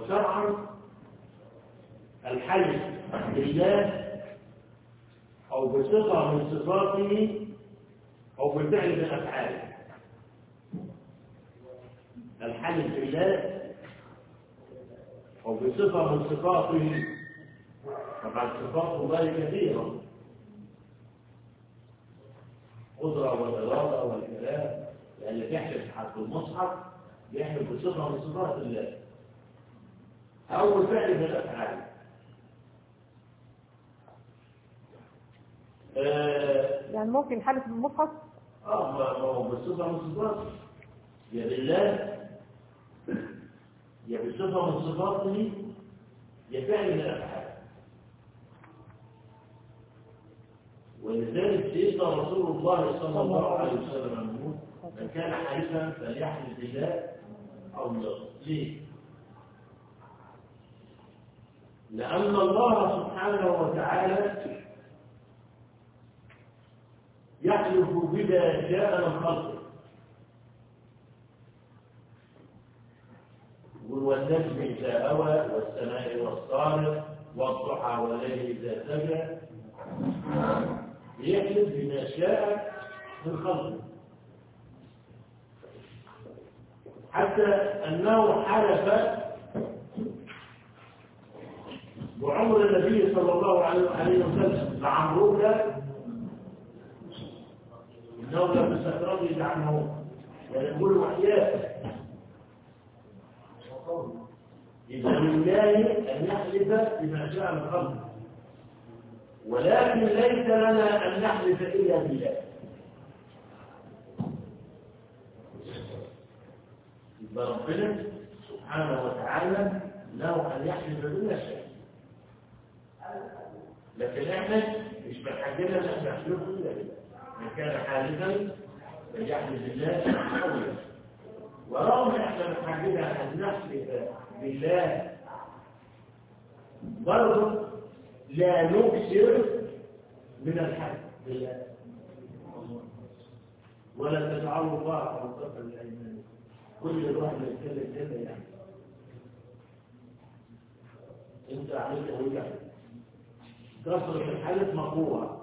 وشرعا الحلف بالله أو بصفة من صفاته أو بالفعل من أفعاله الحلف بالله أو بصفة من صفاته طبعا صفات الله كثيرة قدرة والإرادة والكلام لأن تحلف حق المصحف يحلف بصفة من صفات الله أو بالفعل من الأفعال آه يعني ممكن حلف بالمصحف اه ما ما هو بالصفة من صفاته يا بالله يا بصفة من صفاته يا فعل من الأفعال ولذلك سيدنا رسول الله صلى الله عليه وسلم يقول من كان حالفا فليحلف بالله أو يصدق ليه؟ لأن الله سبحانه وتعالى يحلف بما جاء من خلقه والنجم إذا هوى والسماء والطارق والضحى والليل إذا سجى يحلف بما شاء من خلقه حتى أنه حلف بعمر النبي صلى الله عليه وسلم لعمروك إنه لم سكرته عنه ويقول وحياه إذا لله أن يحلف بما شاء من خلقه ولكن ليس لنا أن نحلف إلا بالله يبقى ربنا سبحانه وتعالى له أن يحلف بما شاء لكن احنا مش محتاجين ان احنا نحلف الا بالله من كان حالفا فليحلف بالله او يحلف ورغم احنا محتاجين ان نحلف بالله برضه لا نكسر من الحلف بالله ولا تجعلوا الله فرصة لأيمانكم كل الواحد يتكلم كده يعني انت عليك وجع كثرة الحلف مقروءة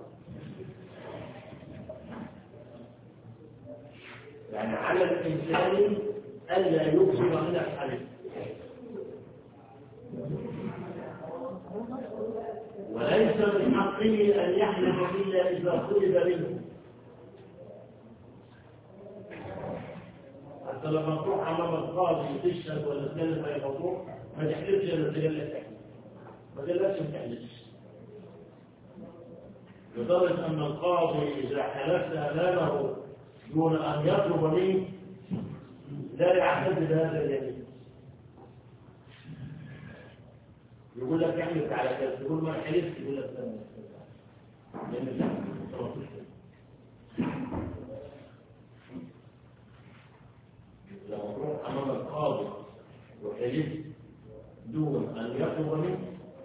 يعني على الإنسان ألا يكثر من الحلف وليس من حقه أن يحلف إلا إذا طلب منه حتى لما تروح أمام القاضي تشهد ولا تكلم أي موضوع ما تحلفش إلا تجلس تحلف ما تجلسش ما تحلفش لدرجة أن القاضي إذا حلفت أمامه دون أن يطلب منه لا يعتد بهذا اليمين يقول لك احلف على كذا تقول ما حلفت يقول لك لا لأن لما تروح أمام القاضي وحلفت دون أن يطلب منه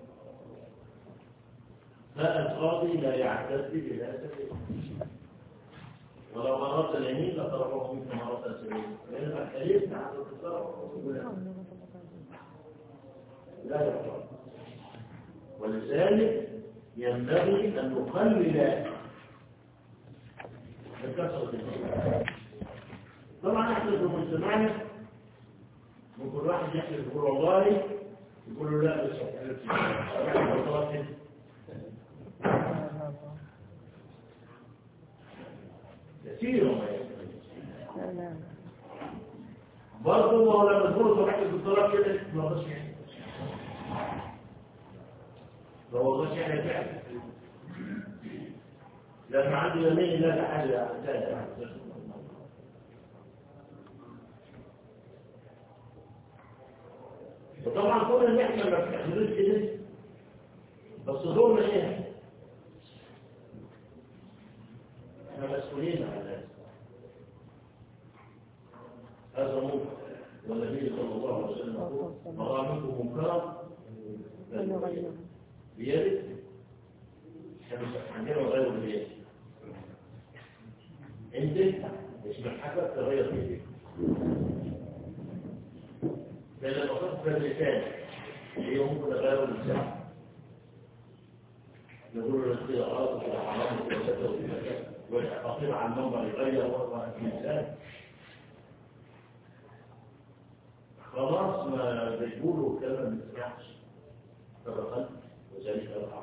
فالقاضي لا يعتد بهذا ولو مرات اليمين لطرفه منك مرات السبيل لأن الحليف نعم لا يحرم ولذلك ينبغي أن نقلل من كثرة الناس طبعا احنا في مجتمعنا ممكن واحد يحلف يقول والله يقول له لا بس حلفت كثير ما يحلف برضه ما هو لما تقول صباح الدكتوراه كده ما رضاش يعني ما رضاش يعني فعلا لما عنده يمين لا حاجه ثانيه وطبعا كل اللي احنا ما بنعملوش كده بس دورنا ايه؟ احنا مسؤولين عن ذلك هذا منكر والنبي صلى الله عليه وسلم يقول من راى منكم منكرا بيده احنا مش عندنا غير بيده انت مش من حقك تغير بيدك لان المفروض باللسان هي ممكن أغير الساعة نقول له كده غلط كده حرام كده كذا وكده كذا والتقرير عن المنبر يغير وضع الإنسان خلاص ما بيقولوا الكلام ما بيسمعش فدخلت وذلك أرحم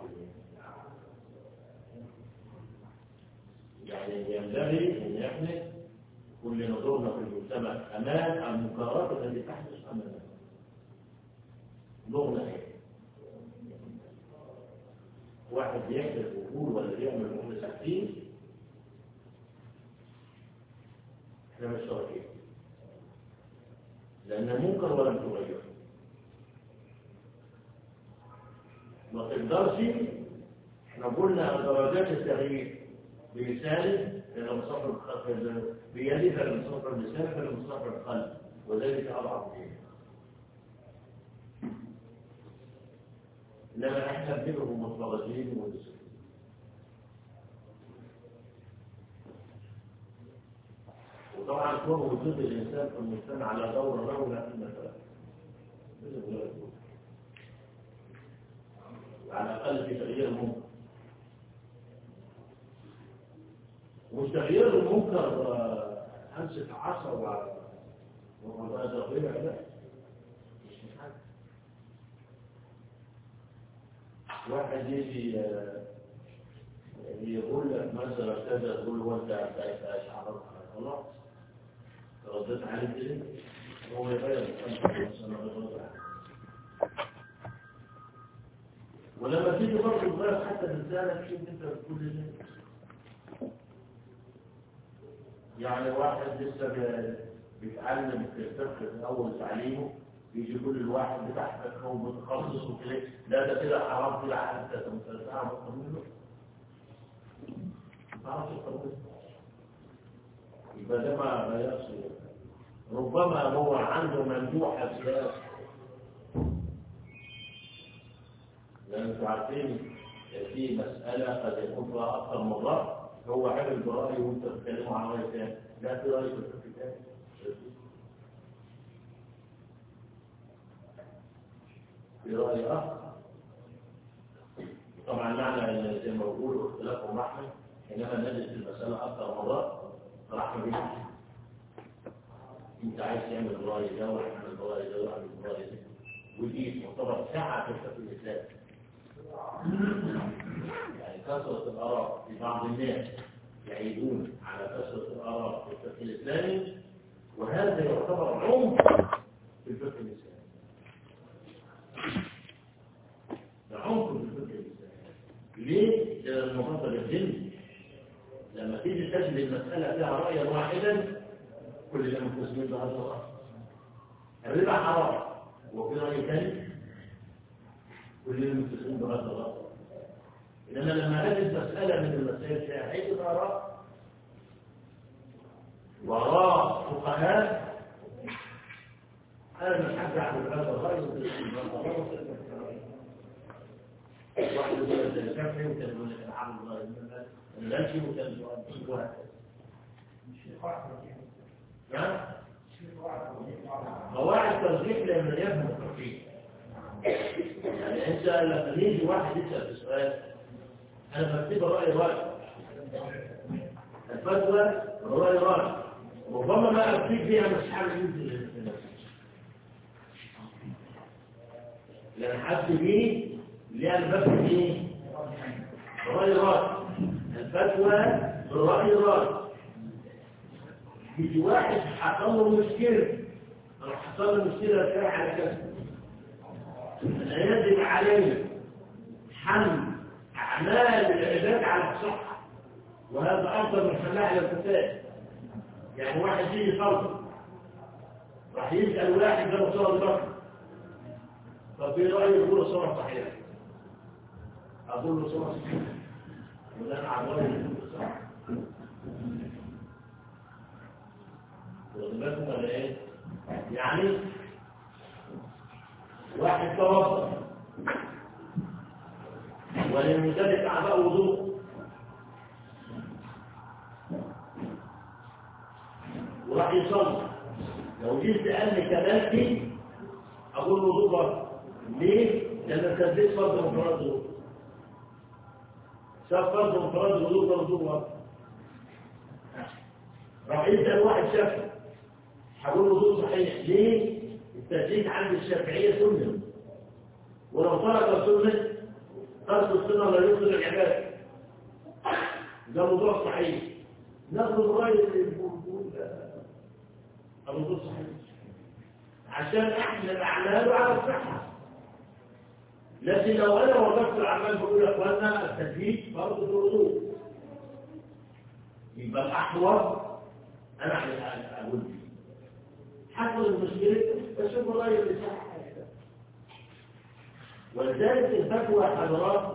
يعني ينبغي أن يحمل كل نظرنا في المجتمع أمام المنكرات التي تحدث أمامنا نظرنا إيه؟ واحد بيحدث وقول ولا بيعمل محدثين احنا مش شركين لأن منكر ولم تغير ما تقدرش احنا قلنا درجات التغيير بلسانه إلى مصطفى بيده إلى مصطفى اللسان إلى مصطفى القلب وذلك أضعف دين إنما احنا بنبقوا متفرجين ومسلمين وطبعا كون وجود الانسان في المجتمع على دور له لا مثلا على الاقل في تغيير المنكر مش تغيير المنكر امسك عصا وبقى تغيير لا مش حاجه واحد يجي يقول لك مثلا كذا تقول له انت بقيت اشعر خلاص رديت عليه كده هو يغير ولما تيجي برضه تغير حتى لسانك شوف انت بتقول ايه يعني واحد لسه بيتعلم في الفقه في اول تعليمه يجي يقول الواحد بتاع فقه ومتخصص وكده لا ده كده حرام كده حتى انت تعرف القانون ما تعرفش القانون يبقى ده ما لا يصل ربما هو عنده ممدوحة سياسة لأن انتوا عارفين في مسألة قد يكون فيها أكثر من رأي هو عمل برأي وأنت بتتكلموا عن رأي ثاني لا في رأي في الفكر ثاني في رأي آخر طبعا معنى ان زي ما بقول اختلاف رحمه حينما نجد المسألة أكثر من رأي رحمة بيك انت عايز تعمل الرأي ده واعمل الرأي ده واعمل الرأي ده ودي تعتبر ساعة في الفقه الإسلامي يعني كثرة الآراء في بعض الناس يعيدون على كثرة الآراء في الفقه الإسلامي وهذا يعتبر عمق في الفقه الإسلامي ده عمق في الفقه الإسلامي ليه؟ لأن المفضل الجن لما تيجي تجد المسألة فيها رأيا واحدا كل ده المسلمين ده هذا الرأي الربا حرام وفي رأي ثاني كل ده المسلمين ده هذا الرأي إنما لما أجد مسألة من المسائل فيها عدة آراء وآراء فقهاء أنا مش حاجة أعمل هذا الرأي واحد يقول لك الكافي وكان يقول لك العمل الرأي الغشي وكان يقول لك نعم قواعد ترجيح لمن يفهم الترجيح يعني انت لما يجي واحد يسال في سؤال انا بكتب راي راي الفتوى راي راي ربما ما افتيك فيها مش حاجه ينزل لان حد بيه اللي انا بكتب ايه راي راي الفتوى بالراي راي يجي واحد حصل له مشكلة أو حصل له مشكلة كده على كذا يجب عليه حمل أعمال العباد على الصحة وهذا أفضل من حملها على الفساد يعني واحد يجي يصلي راح يسأل واحد ده صلاة بكر طب في رأيه يقول صلاة صحيحة أقول له صلاة صحيحة وده أنا عبارة يقول صح واخد ولا ايه يعني واحد توضا وللمدرك اعضاء وضوء وراح يصلي لو جيت سالني كمالتي اقول وضوء برضه ليه؟ لأن تدليس فرض انفراد الوضوء شاف فرض انفراد الوضوء فرض واحد راح يسأل واحد شافعي هقول الوضوء صحيح ليه؟ التدليس عند الشافعية سنة ولو ترك سنة ترك السنة لا يبطل العبادة ده موضوع صحيح ناخد رأي اللي بيقول الوضوء صحيح عشان احنا الاعمال على الصحه لكن لو انا وقفت الاعمال بقول يا اخوانا التجديد فرض الوضوء يبقى الاحوط انا اقول فيه حصل المشكله بشوف الراي اللي صح ولذلك الفتوى حضرات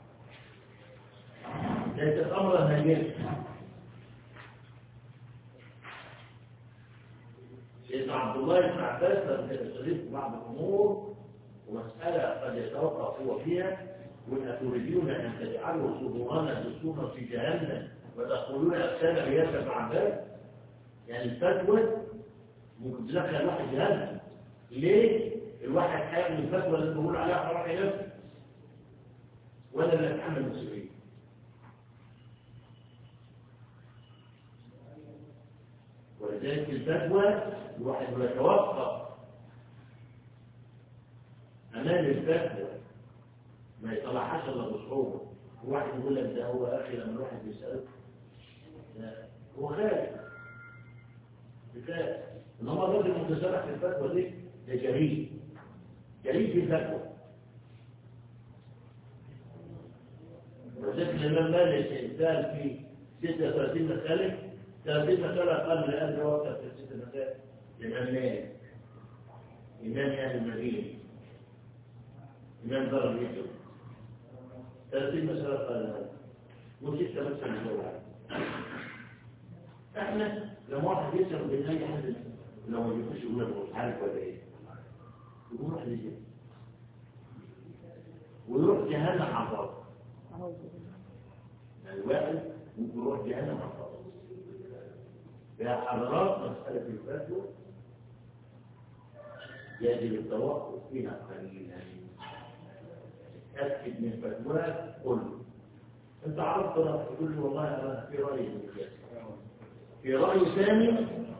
ليست امرا هينا سيدنا عبد الله بن عباس لما كان يستضيف بعض الامور ومساله قد يتوقف هو فيها وان تريدون ان تجعلوا صدورنا دسوما في جهنم وتقولون افساد رياض بن عباس يعني الفتوى ممكن تدخل الواحد جهنم ليه؟ الواحد حامل الفتوى اللي بقول عليها حرام نفسه ولا اللي يتحمل المسؤوليه ولذلك الفتوى الواحد يتوقف أمام الفتوى ما يطلعهاش إلا بصعوبة واحد يقول لك ده هو أخي لما الواحد يسأله هو خايف بخاف إنما الراجل المتسرح في الفتوى دي ده جريء جريء في الفتوى وذلك الإمام مالك إنسان في 36 مسألة 30 مسألة قبل أن يوقف في الست مسائل الإمام مالك إمام أهل المدينة إمام دار اليوسف 30 مسألة قال هذا وستة مسألة جوعة احنا لما واحد يسأل بين أي حد لو ما يخش يقول له مش عارف ولا إيه يقول واحد يجي ويروح جهنم عطاء يعني واحد ممكن يروح جهنم عطاء يا حضرات مسألة الفتوى يجب التوقف فيها قليلا تأكد من فتواك قل انت عرفت رأي تقول لي والله انا في رأي في رأي ثاني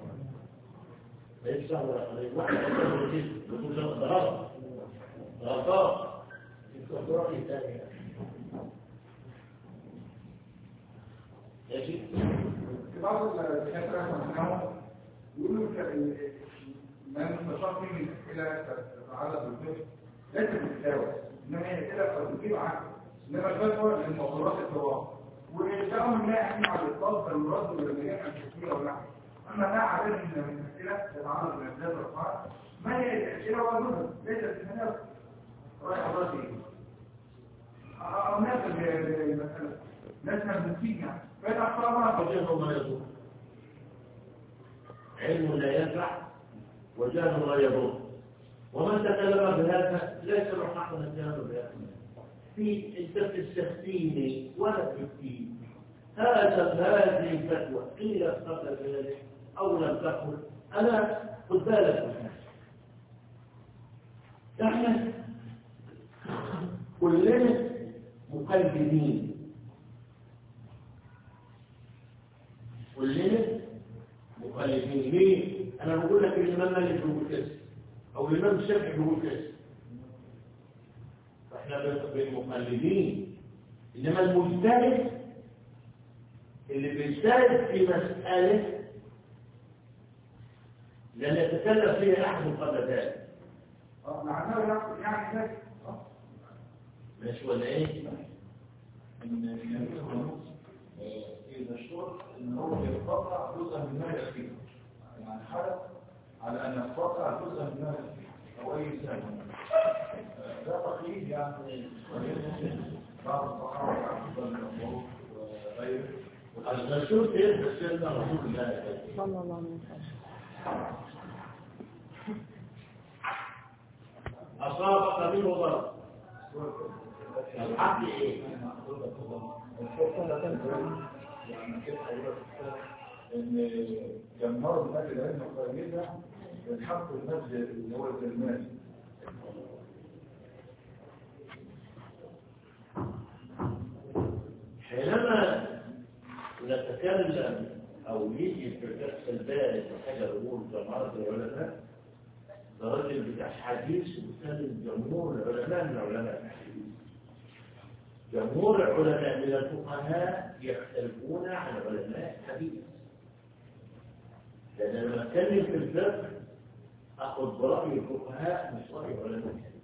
ليس واحد يقول لي يقول ده غلط غلطات في رأي ثاني ماشي في بعض الدكاترة منهم يقولوا من نشاط من الأسئلة تتعلق بالفقه ليس بالتساوي إنما هي أسئلة قد تجيب عنها إنما الفتوى للموضوعات الحوار وإنشاء ما يحكم على الإطلاق فالمراد من المجال التفكير أو نحو أما ما عدد من الأسئلة تتعلق بالأسئلة والأفعال ما هي الأسئلة والنظر ليست بالتساوي رأي حضرتك إيه؟ أو ناس المسألة ناس مهندسين يعني فإذا أخطأ وجهه ما يضر علم لا ينفع وجهل لا يضر ومن تكلم بهذا ليس له حق ان يتكلم بهذا في انت بتستفتيني ولا تفتيني هذا هذه الفتوى قيل قبل ذلك او لم تقل انا خد بالك احنا كلنا مقلدين كلنا مخالفين ليه؟ انا بقول لك الامام مالك بيقول كذا او الامام الشافعي بيقول كذا فاحنا بالمخالفين انما المجتهد اللي بيجتهد في مساله لن يتكلم فيها احد قبل ذلك معناه يعني ذلك ماشي ولا ايه؟ ان يكون إذا اشترط ان هو يقطع جزءا من مال الفيل يعني حرص على ان يقطع جزءا من مال الفيل او اي سهم ده تقييد يعني بعض الصحابه عبد الله بن مسعود وغيره الرسول كيف سيدنا رسول الله صلى الله عليه وسلم اصابك منه ضرر الحق ايه؟ يعني كده حضرتك ان جمهور الناس العلم القيمة الحق المسجد اللي هو الزلمان حينما نتكلم أو يجي في النفس البارد حاجة يقول جماعة العلماء ده راجل بتاع حديث وكان جمهور العلماء من علماء الحديث جمهور العلماء من الفقهاء يختلفون عن علماء الحديث لأن لما أتكلم في الفقه أخذ برأي الفقهاء مش رأي علماء الحديث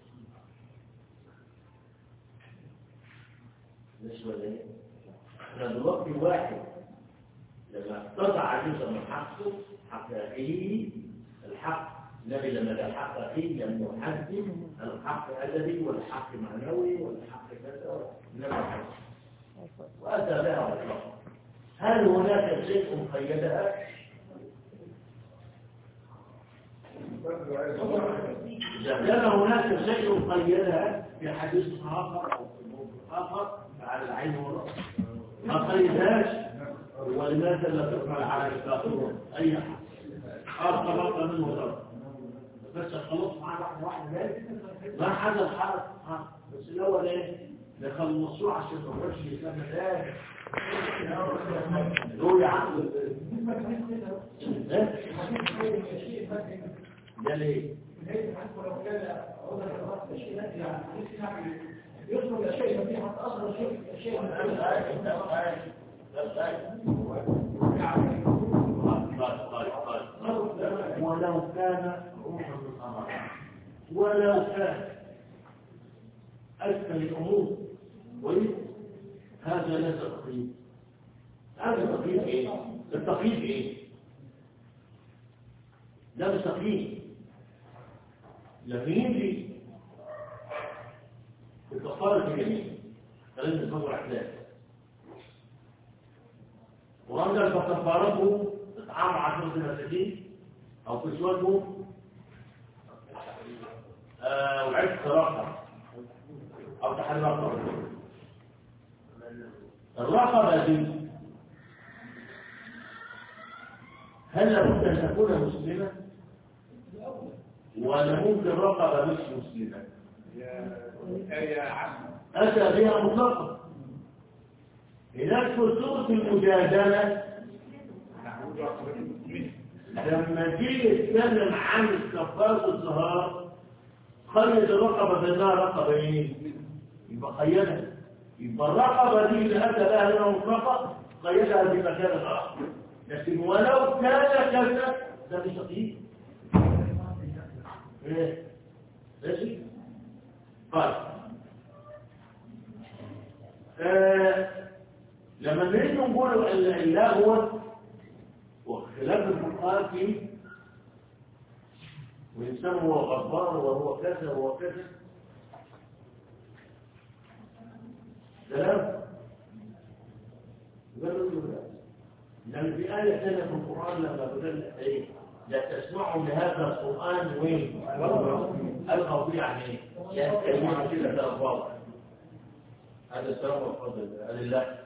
مش ولا ايه؟ احنا دلوقتي واحد لما اقتطع جزء من حقه حق اخيه الحق الذي لما ده حق اخيه لم يحدد الحق ادبي والحق معنوي والحق كذا انما حق واتى بها اطلاقا هل هناك شيء قيدها؟ إذا كان هناك شيء قيدها في حديث آخر أو في موضوع آخر على العين والرأس ما قيدهاش ولماذا لا تفعل على الكافرون أي أحد ارتبط منه ضرب بس خلص مع واحد واحد جاي ما حدث حرف ها بس الاول ايه نخلصوه عشان ما نخش يسمى تاني دول يا عم ده ليه؟ يطلب الشيء فيه حتى أصل الشيء الشيء ولو كان روحا من الأمر ولو كان أسفل الأمور وإيه؟ هذا لا تقييد هذا تقييد إيه؟ التقييد إيه؟ لا مش تقييد لكن يجي في كفارة اليمين خلينا نصور أحداث وأنزل فكفارته إطعام عشرة مساكين أو كسوتهم آه وعشق رقبة أو تحرير رقبة الرقبة دي هل لابد أن تكون مسلمة؟ ولا ممكن رقبة مش مسلمة؟ أتى بها مطلقا هناك في سورة المجادلة لما جه يتكلم عن كفارة الظهار قيد الرقبة بأنها رقبة ايه؟ يبقى قيدها يبقى الرقبة دي اللي أتى بها هنا مطلقة قيدها بمكان آخر لكن ولو كان كذا ده مش تقييد ايه؟ ماشي؟ طيب آه لما نريد نقول اللغو واختلاف الفقهاء فيه وإنسان هو غضبان وهو كذا وهو كذا سلام قالوا له لا لأن في آية ثانية في القرآن لما بدل إيه لا تسمعوا لهذا القرآن وين؟ القوا فيه عن إيه؟ يتكلمون كده بألفاظ هذا السلام والفضل هذا الله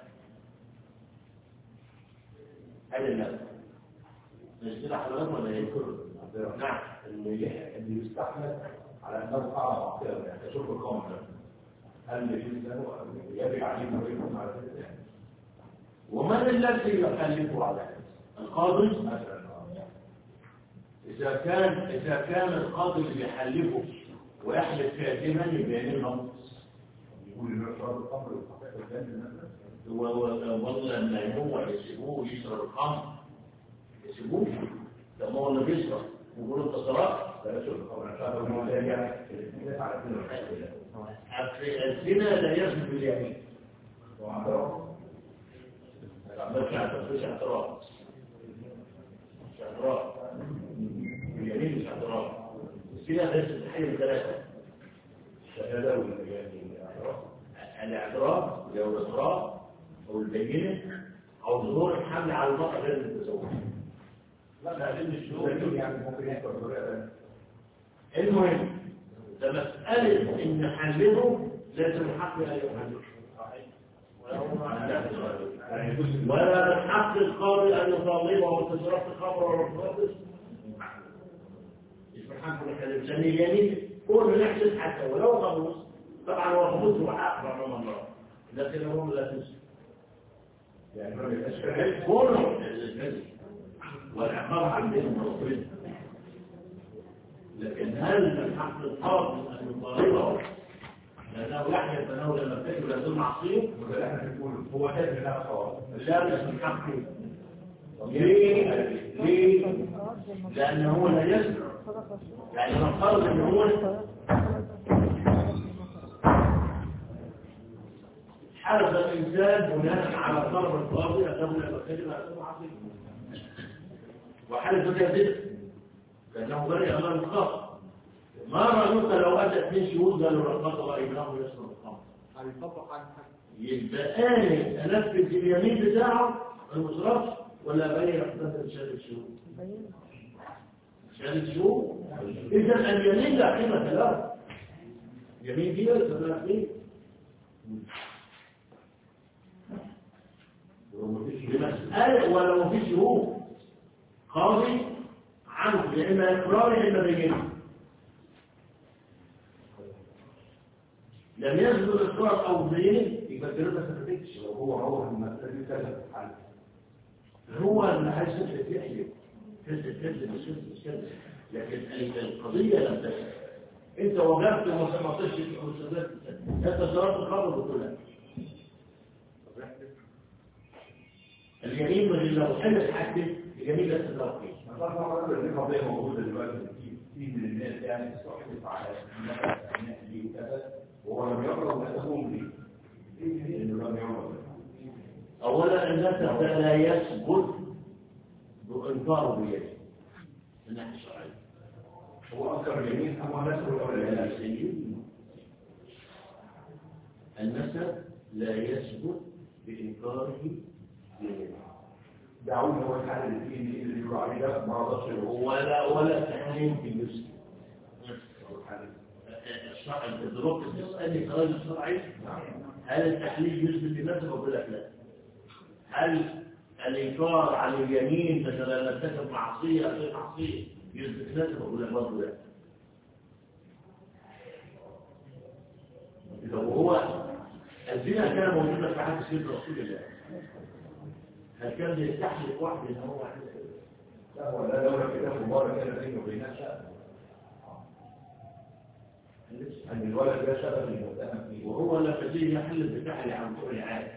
هذا الله مش كده حضرتك ولا ايه؟ نعم اللي اللي يستحمل على انه قاع يعني تشوف القوم ده هل يجوز له يجب عليه انه يكون على ذلك ومن الذي يكلفه على هذا؟ القاضي مثلا إذا كان إذا كان القاضي اللي بيحلفه ويحلف كاذبا يبقى لنا يقول انه شرب الخمر ويستحق الجنة مثلا والله لما هو يسيبوه يشرب الخمر يسيبوه لما هو اللي بيشرب ويقولوا انت صراحه لا يشرب الخمر عشان لو ما يعني الاختلاف على كل الزنا لا يجب باليمين وعنده بس مش اعتراف مش اعتراف باليمين مش اعتراف الزنا ليس تحيل ثلاثه الشهادة والمجاني الاعتراف او الاصرار او البينه او ظهور الحمل على المرأة غير المتزوجة لا لا دي مش شروط يعني ممكن يحصل بطريقة المهم ده مسألة إن حلله لازم الحق لا يحلله ولا من حق القاضي أن يطالبه وتصرف الخبر والرفض مش من حق الإنسان اليمين كل نحسن حتى ولو غموس طبعا هو غموس هو حق رحمه الله لكن هو لا تنسى يعني ما بيبقاش كده كله الكذب والعقاب عندهم ربنا لكن هل من حق الحافظ ان يطالبه لانه يحيى تناول المرتكب لهذه المعصيه وده اللي احنا بنقوله هو شايف انها خلاص لا مش من حقه ليه؟ ليه؟ لأنه هو لا يسمع يعني نفترض ان هو حدث الإنسان بناء على طلب القاضي أنه لا يرتكب هذا المعصية وحدث كذب لأنه برئ أمام الخاص ما رأيك لو أتى اثنين شهود قالوا رقص رأيناه يسمع الخمر هيطبق عن حد يبقى أنا أنفذ اليمين بتاعه المصرف ولا بين أحداث شهادة شهود شهادة شهود إذا اليمين لا قيمة له يمين دي ليس لها قيمة بمسألة ولو في شهود قاضي عنه يا إما إقرار يا إما بينه لم يثبت الإقرار أو بينه يبقى الجريمة ما ثبتتش لو هو هو المسألة دي كذا حل هو اللي عايز يثبت يحلف كذب كذب مش كذب مش كذب لكن القضية لم تثبت انت وجدت وما ما طلعش المستندات انت صرفت الخبر بكلها اليمين من لو حلف حد اليمين لا تتوقف مثلا هو دي قضية موجودة دلوقتي في في من الناس يعني استحدث على الناس دي وكذا وهو لم يقرأ ما تقوم به لأنه لم يقرأ اولا النسب لا يثبت بانكاره بيده من الناحيه الشرعيه هو أكثر اليمين هو نفسه يا الأولى سيدي النسب لا يثبت بإنكاره بيده دعونا هو الحل اللي فيه اللي يقولوا عليه ده ما رضاش هو ولا ولا تحريم في الجزء الشرع الدروب تسألني كراجل شرعي هل التحليل يثبت بنفسه ولا لا؟ هل الإنكار على اليمين مثلا لم تكن معصية أو غير معصية يثبت نفسه ولا برضه لا؟ إذا وهو الزنا كان موجودا في عهد سيدنا رسول الله هل كان بيستحلف واحد ان هو عمل كده؟ لا هو لا دولة كده مبارك كده بينه وبينها شأن أن الولد ده شبه المتهم فيه وهو لما جه يحلف بتحلي عن طول عادي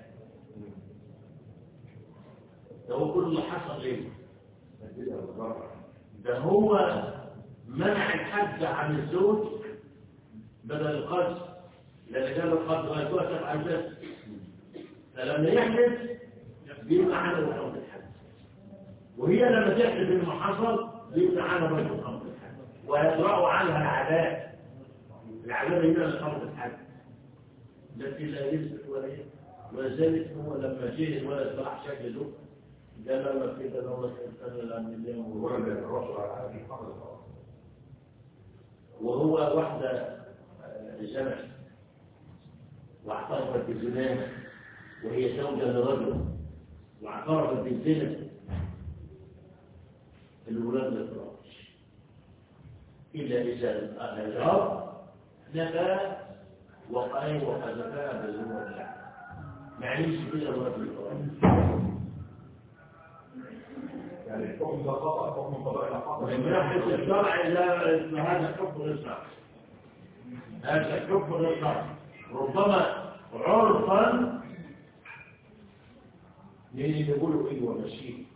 ده هو كل اللي حصل ايه؟ كده بالظبط ده هو منع الحد عن الزوج بدل القتل لان كان القتل غير سبع اجزاء فلما يحلف بيبقى عنه حكم الحد وهي لما تحلف انه حصل بيبقى عنها برضه حكم الحد ويطرأ عنها العذاب العذاب هنا لحكم الحد لكن لا يثبت ولا يثبت ولذلك هو لما جه الولد راح شكله قال لما كده لو كان الأمنية الولد الرسول على هذه الحمد خلاص وهو واحدة آه، جمع واعترفت بالزنا وهي زوجة لرجل واعترفت بالزنا الولاد ما يطلعوش إلا إذا الأب نفى وقعين وحذفها بالزنا معليش كده الرجل يطلع يعني الحكم ده خطأ حكم قضاء الحق من ناحية الشرع لا هذا الحكم الإسلام هذا الحكم الإسلام ربما عرفا مين اللي بيقولوا ايه ومشيه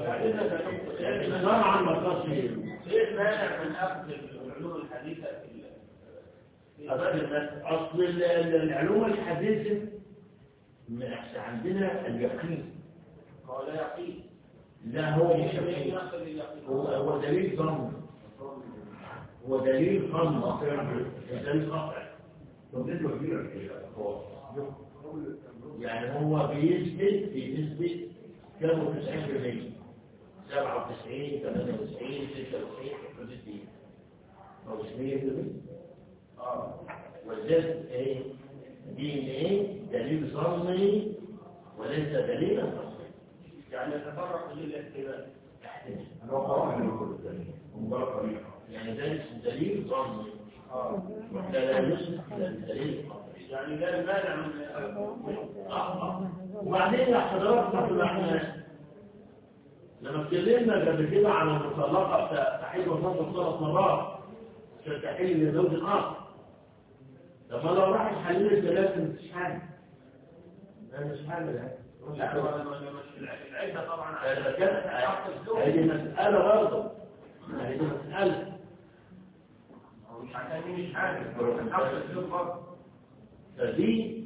شرعا ما تصير ايه المانع من اخذ العلوم الحديثه في في أبدا أصل ال- ال- العلوم الحديثة من أحسن عندنا اليقين هو لا يقين لا هو مش يقين يقين ياخذ اليقين هو هو دليل ظن هو دليل ظن دليل قطع طب نسبة كبيرة في الأطفال يعني هو بيثبت بنسبة كانوا 90% 97 98 96 حدود دي أو 100% اه وزاد ايه دي ان ايه دليل ظني وليس دليلا ظني يعني يتطرق للاحتمال احتمال أنا هو قرأت من الكل الثاني مجرد طريقة يعني ده اسمه دليل ظني ده لا يصلح للدليل القطعي يعني لا مانع من وبعدين يا حضراتنا كنا احنا لما اتكلمنا قبل كده عن المطلقه بتاع تحيل وفاة ثلاث مرات عشان تحيل لزوج اخر لما لو راح يحلل الثلاثه مش حاجه ده مش حاجه ده لا هو مش العدة طبعا هذا كان هذه مسألة برضه هذه مسألة هو مش عشان مش حاجة حق الزوج برضه فدي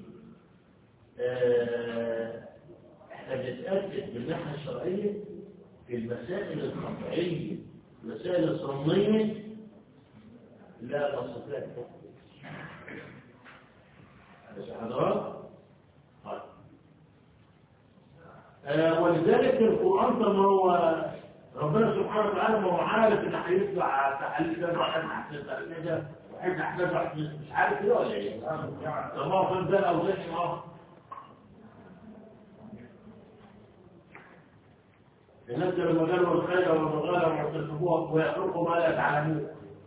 آه، احنا بنتأكد من الناحية الشرعية في المسائل القطعية المسائل الصنية لا نستطيع الحكم ماشي يا حضرات طيب. آه، ولذلك القرآن طب ما هو ربنا سبحانه وتعالى ما هو عارف ان هيطلع تحليل ده وحد احسن تحليل ده وحد احسن مش عارف كده ولا ايه؟ طب ما هو فاهم ده او ده ما هو الناس لما قالوا الخير والرغالة واعتصموها ويخلقوا ما لا تعلمون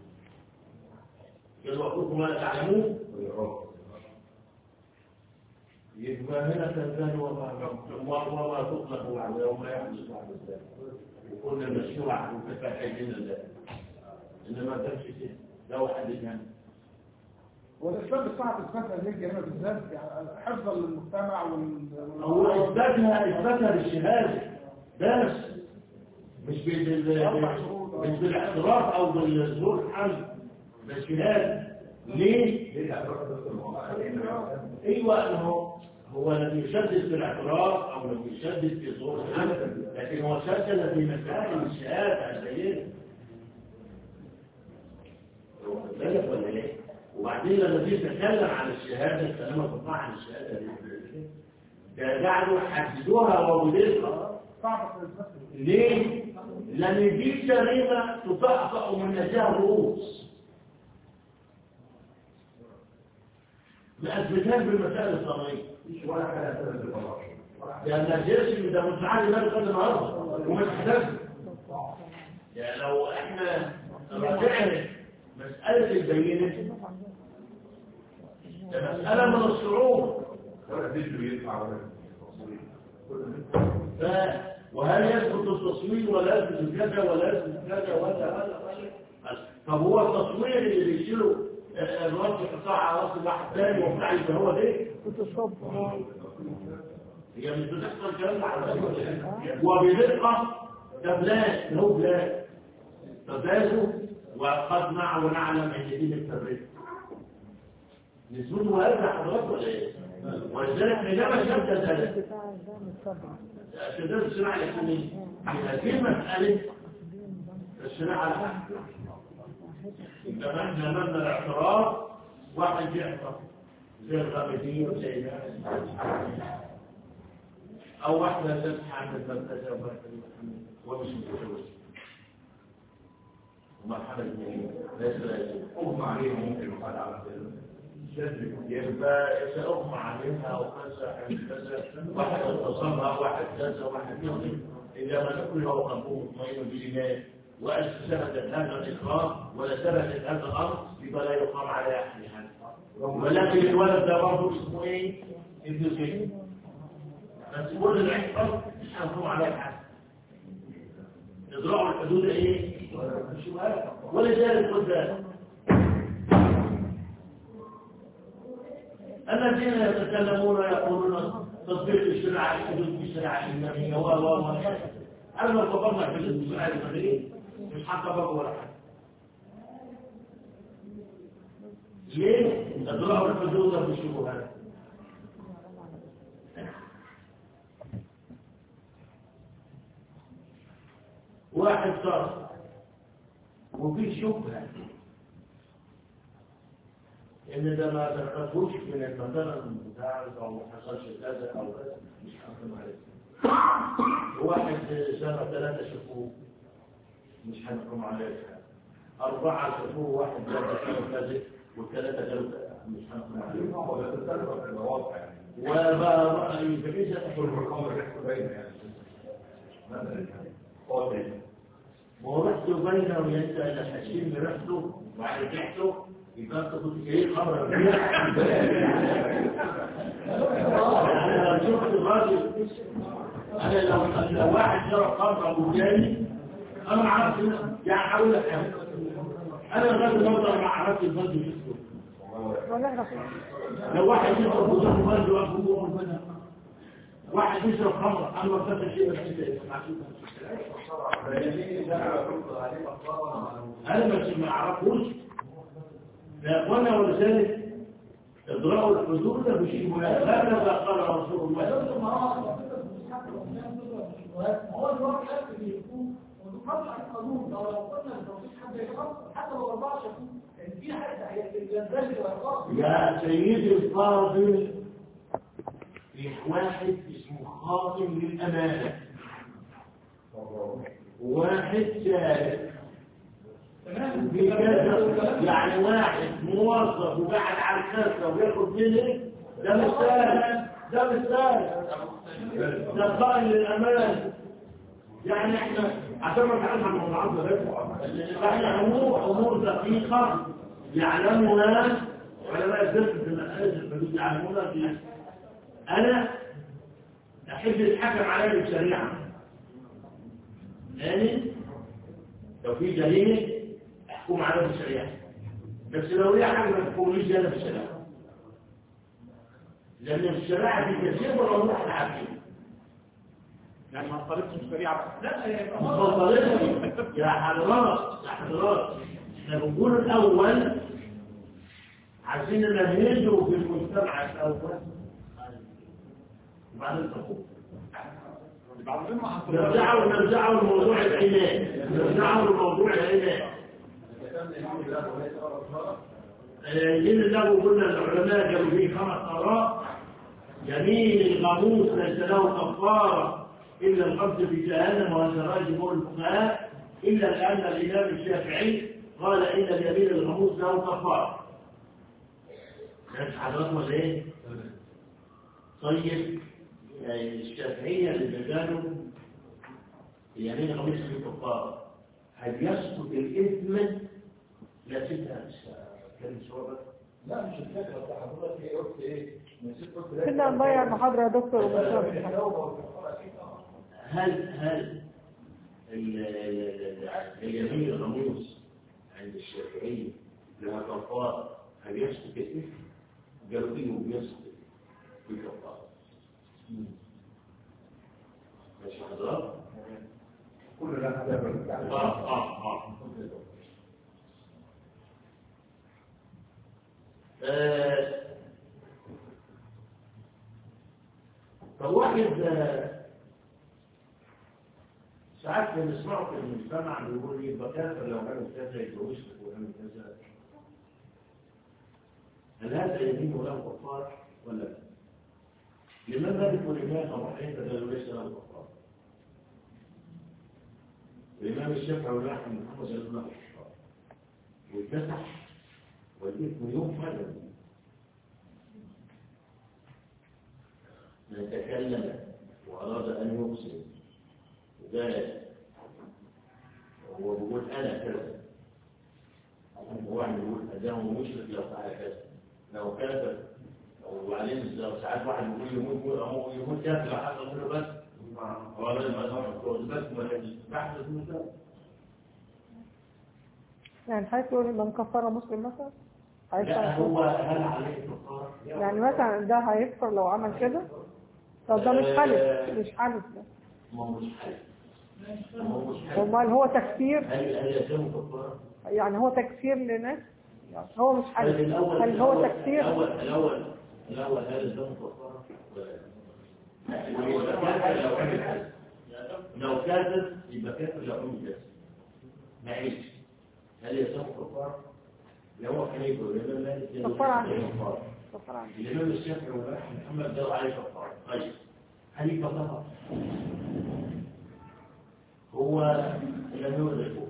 قالوا يخلقوا ما لا تعلمون يبقى هنا تنزل وما وما تطلق بعد وما يحدث بعد ذلك وكنا مشروع متفاحلين ذلك انما ده مش كده ده واحد كان والاسباب الصعب اثباتها هذه الجريمه بالذات يعني حفظا للمجتمع وال هو اثباتها اثباتها بالشهاده بس مش بال مش بالاعتراف او بالظهور الحمد بالشهاده ليه؟ ايوه ما هو هو لم يشدد في الاعتراف او لم يشدد في ظهور الحمد لكن هو شدد في مسائل الشهاده يا سيدي واخد بالك ولا ايه؟ وبعدين لما تيجي تتكلم عن الشهاده الكلام تطلع عن الشهاده دي ده قعدوا يحددوها وبدلها صعب اثباتها ليه؟ لأن دي جريمة تطأطأ من نجاه الرؤوس لأثبتها بالمسائل الصغيرة لأن الجيش ده متعالي مالك قد النهارده ومش حدث يعني لو احنا رجعنا مسألة البينة ده مسألة من الصعوبة ف... وهل يثبت التصوير ولا يثبت كذا ولا يثبت كذا ولا ولا ولا طب هو التصوير اللي بيشيله آه، الراس يحطها على راس واحد ثاني وبتاع يبقى هو ده هي مش بتحصل الكلام ده على فكرة. وبدقة ده بلاد ده هو بلاد تبادوا وقد نع ونعلم ان دي التبريد نسبته هذا حضرتك ولا ايه؟ ولذلك حينما شد ذلك الشداد الصناعة يكون ايه؟ هذه مسألة الصناعة على حق إنما احنا أمامنا الاعتراف واحد يعترف زي الغامدين وزي الناس أو واحدة تسحى من المرتزة ومش متجوز ومرحبا بهم ليس لازم أغمى عليهم ممكن يقال على يبقى سأغمى عليها وكذا كذا واحد اتصلها واحد كذا واحد كذا إذا ما نكره وقلبه مطمئن بالإيمان وأن ثبتت هذا الإقرار ولا ثبتت هذا الأمر يبقى لا يقام على أحد حد ولكن الولد ده برضه اسمه إيه؟ ابن زيد بس كل العقل مش هنقوم على حد إضراء الحدود إيه؟ الشبهات ولذلك قلت الذين يتكلمون يقولون تطبيق الشريعة الحدود بالشريعة الإسلامية و و و أنا ما فكرنا في الشريعة الإسلامية مش حتى ولا حاجة ليه؟ إضراء الحدود بالشبهات واحد صار وفي شبهة ان ده ما تخرجوش من المكان بتاع او ما حصلش كذا او كذا مش هنحكم عليه واحد سنة ثلاثة شافوه مش هنحكم عليه أربعة شافوه واحد ثلاثة قالوا كذا والثلاثة قالوا كذا مش هنحكم عليه وبقى يبقى ما هو ريحته باينة وينسى اللي هشيل ريحته وبعد رجعته يبقى انت كنت ايه خبر انا لو شفت الراجل انا لو لو واحد شرب خمر ابو جاني انا ما اعرفش يعني هقول لك حاجه انا لغايه النهارده ما عرفت البلد يسكت ولا احنا لو واحد يشرب بطاقه بلد وابوه ربنا واحد يشرب خمر انا ما فاتش شيء بس انت انا مش ما اعرفوش يا اخوانا ولذلك اضرأوا الحدود بشيء مناسب هكذا قال رسول الله هو الوقت حتى بيكون ونطلع القانون لو لو قلنا لو مفيش حد يشرب حتى لو 14 يعني في حد هينزل ويقاطع يا سيدي الفاضل في واحد اسمه خاطم للأمانة واحد ثالث تمام في كذا يعني واحد موظف وقاعد على الكاسة وياخد منه ده مش سهل ده مش سهل ده قائل للأمانة يعني احنا عشان ما نتعلم عن موضوعات بس احنا امور امور دقيقه يعلمها علماء الزمن في المسائل الحدود يعلمونها في انا احب الحكم عليا بالشريعه يعني لو في جريمه احكم عليها بالشريعه بس لو ليها حاجه ما تحكمليش انا بالشريعه لان الشريعه دي كثير من الامور الحاكمه يعني ما اختلفتش الشريعه لا يبقى مفضلتي يا حضرات يا حضرات احنا بنقول الاول عايزين نمهده في المجتمع الاول وبعدين تقول بعدين ما حصل نرجعوا نرجعوا لموضوع العناد نرجعوا لموضوع العناد يجين الله قلنا العلماء قالوا فيه خمس آراء يمين الغموس ليس له كفارة إلا القبض في جهنم وهذا رأي جمهور الفقهاء إلا لأن الإمام الشافعي قال إن اليمين الغموس له كفارة كانت حضراتكم ولا إيه؟ طيب يعني الشافعية اللي قالوا اليمين الغموس له كفارة هل يسقط الإثم لا ستها كان سؤال لا مش الفكرة بتاع حضرتك ايه قلت ايه نسيت قلت كنا نضيع المحاضرة يا دكتور ومش هل هل ال- ال- ال- اليمين الغموس عند الشافعية لها كفارة هل يسقط الإثم؟ قالوا إنه بيسقط بكفارة ماشي حضرتك؟ كل ده هذا اه اه اه آه، فواحد آه، ساعات بنسمعه في المجتمع بيقول لي بكافر لو عمل كذا يتجوز وعمل كذا هل هذا يمين له كفار ولا لا؟ الإمام مالك والإمام أبو حنيفة قالوا ليس له كفار الإمام الشافعي والأحمد بن محمد قالوا له كفار واتسح والإثم يغفر من تكلم وأراد أن يقسم وقال هو بيقول أنا كذا هو عم يقول أداه مشرك لو فعل كذا لو كذا وبعدين لو ساعات واحد يقول يموت يموت يموت كافر لو حصل منه بس هو لازم بس ما بحث اسمه يعني حضرتك تقول من كفر مسلم مثلا لا هيكفر هو هل عليه كفارة؟ يعني مثلا ده هيكفر لو عمل كده طب ده مش حلف مش حلف ده ما هو مش حل ما هو مش حل امال هو تكفير هل هل يلزم كفارة؟ يعني هو تكفير لناس يعني هو مش هل حلف الأول هل هو الأول- تكفير الأول الأول الأول هل يلزم كفارة؟ ولا لا؟ ويبقى كافر لو عمل كذا لو كافر يبقى كافر لو عمل كذا معيش هل يلزم كفارة؟ لو هو حنيفة والإمام مالك قالوا كفارة عن ليس إيه؟ كفارة. كفر عنه الإمام الشافعي والأحمد محمد قالوا عليه كفارة طيب هل كفارة؟ هو لم يدركه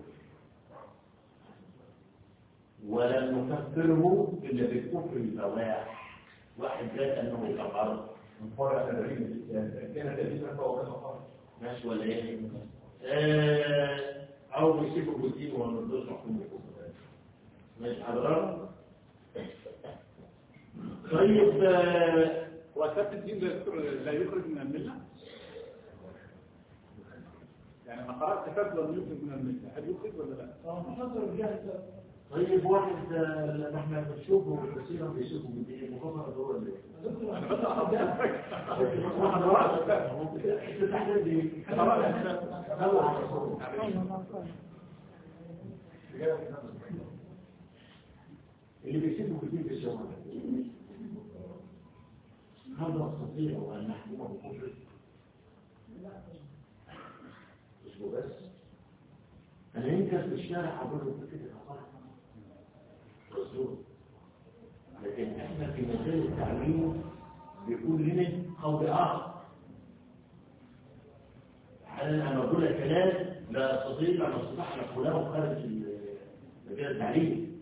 ولم نكفره إلا بالكفر البواح واحد قال أنه كفر من فرع تدريب كان تدريب فهو كان فرع ماشي ولا إيه؟ آه، أو بيسيبوا بالدين وما نرضوش نحكم بالكفر مش حضرتك طيب آه، وسبت الدين لا يخرج- لا يخرج من الملة يعني انا قرأت فتوى انه يخرج من الملة هل يخرج ولا لا؟ نظر الجهل طيب واحد آه، لما احنا بنشوفه كثيرا بيشوفوا بالدين مخاطرة هو اللي انا بس أعرف. واحد واحد انت تحدد دي اللي بيسيبوا كتير في الشوارع هل نستطيع ان نحكمه بكفر؟ مش هو بس انا يمكن في الشارع اقول له كده صح رسول لكن احنا في مجال التعليم بيكون لنا قول اخر انا لما اقول لك كلام لا استطيع ان استطيع ان اقوله خارج مجال التعليم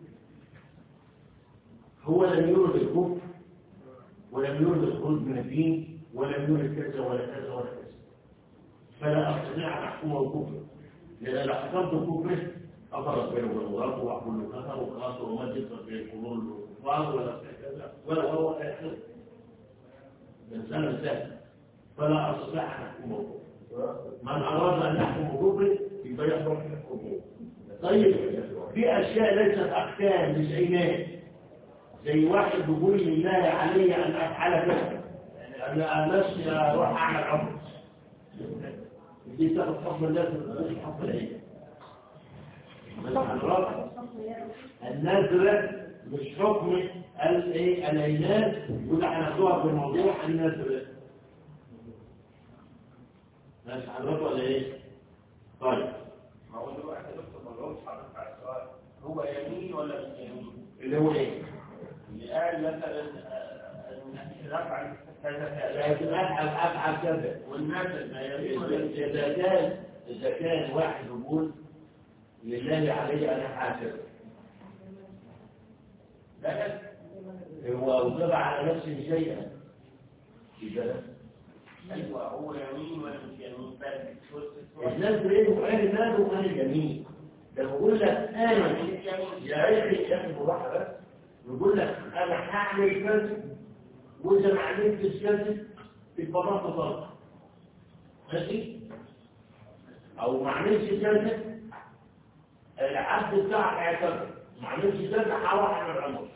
هو لم يورد الكفر ولم يورد الخروج من الدين ولم يورد كذا ولا كذا ولا كذا فلا استطيع ان احكمه الكفر لان لو حكمت الكفر اضرب بينه وبين مراته واقول له كذا وخلاص وما تدخل في القرون الكفار ولا في كذا ولا هو اخر الانسان سهل فلا استطيع ان احكمه الكفر من اراد ان يحكم الكفر يبقى يحكم الكفر طيب في اشياء ليست احكام مش ايمان زي واحد بيقول لله علي ان افعل كذا انا نفسي اروح اعمل عمره دي تاخد حكم الناس مش حكم العين بس على الرابع النذر مش حكم الايه العينات وده هناخدوها في الموضوع النذر ماشي حضرتك ولا ايه؟ طيب ما هو دلوقتي دكتور ما جاوبش حضرتك على السؤال هو يمين ولا مش يمين؟ اللي هو ايه؟ اللي قال مثلا آه، إن رفع كذا لكن كذا افعل افعل كذا والناس ما يمين ولا مش يمين؟ إذا كان إذا كان واحد يقول لله علي أن أفعل كذا ده هو أوجب على نفسه شيئا يبقى ايوه هو يمين ولا مش يمين فاهم شو السؤال؟ الناس ليه وقال ماله وقال اليمين ده بقول لك أنا يا أخي يا أخي بالراحة بس يقول لك أنا هعمل كذا وإذا ما عملتش كذا يبقى ضغط ضغط ماشي أو ما عملش كذا العبد بتاعك هيعتذر ما عملش كذا هروح أعمل عمر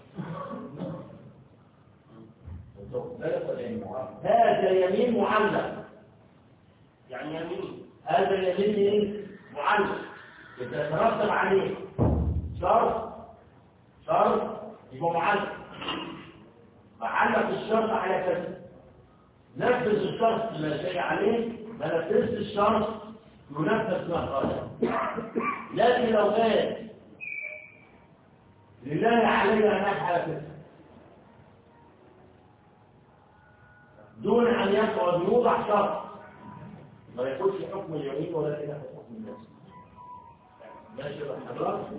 هذا يمين معلق يعني يمين هذا يمين ايه معلق يترتب عليه شرط شرط يبقى معلق معلق الشرط على كذا نفذ الشرط لا شيء عليه ما نفذش الشرط ينفذ ما قال لكن لو قال لله علي ان افعل كذا دون ان يقعد يوضع شرط ما يكونش حكم اليمين ولا كده حكم الناس ماشي يا حضرتك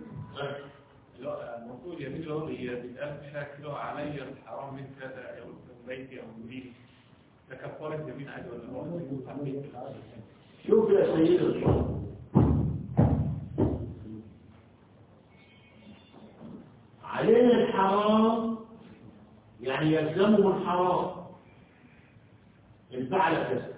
لا المفروض يمين اللي هو هي بيتقال شكله علي الحرام من كذا او من بيتي او من ديني ده كفارة يمين عادي ولا هو تحديد شوف يا سيد الحكم علينا الحرام يعني يلزمه الحرام إن فعل كذا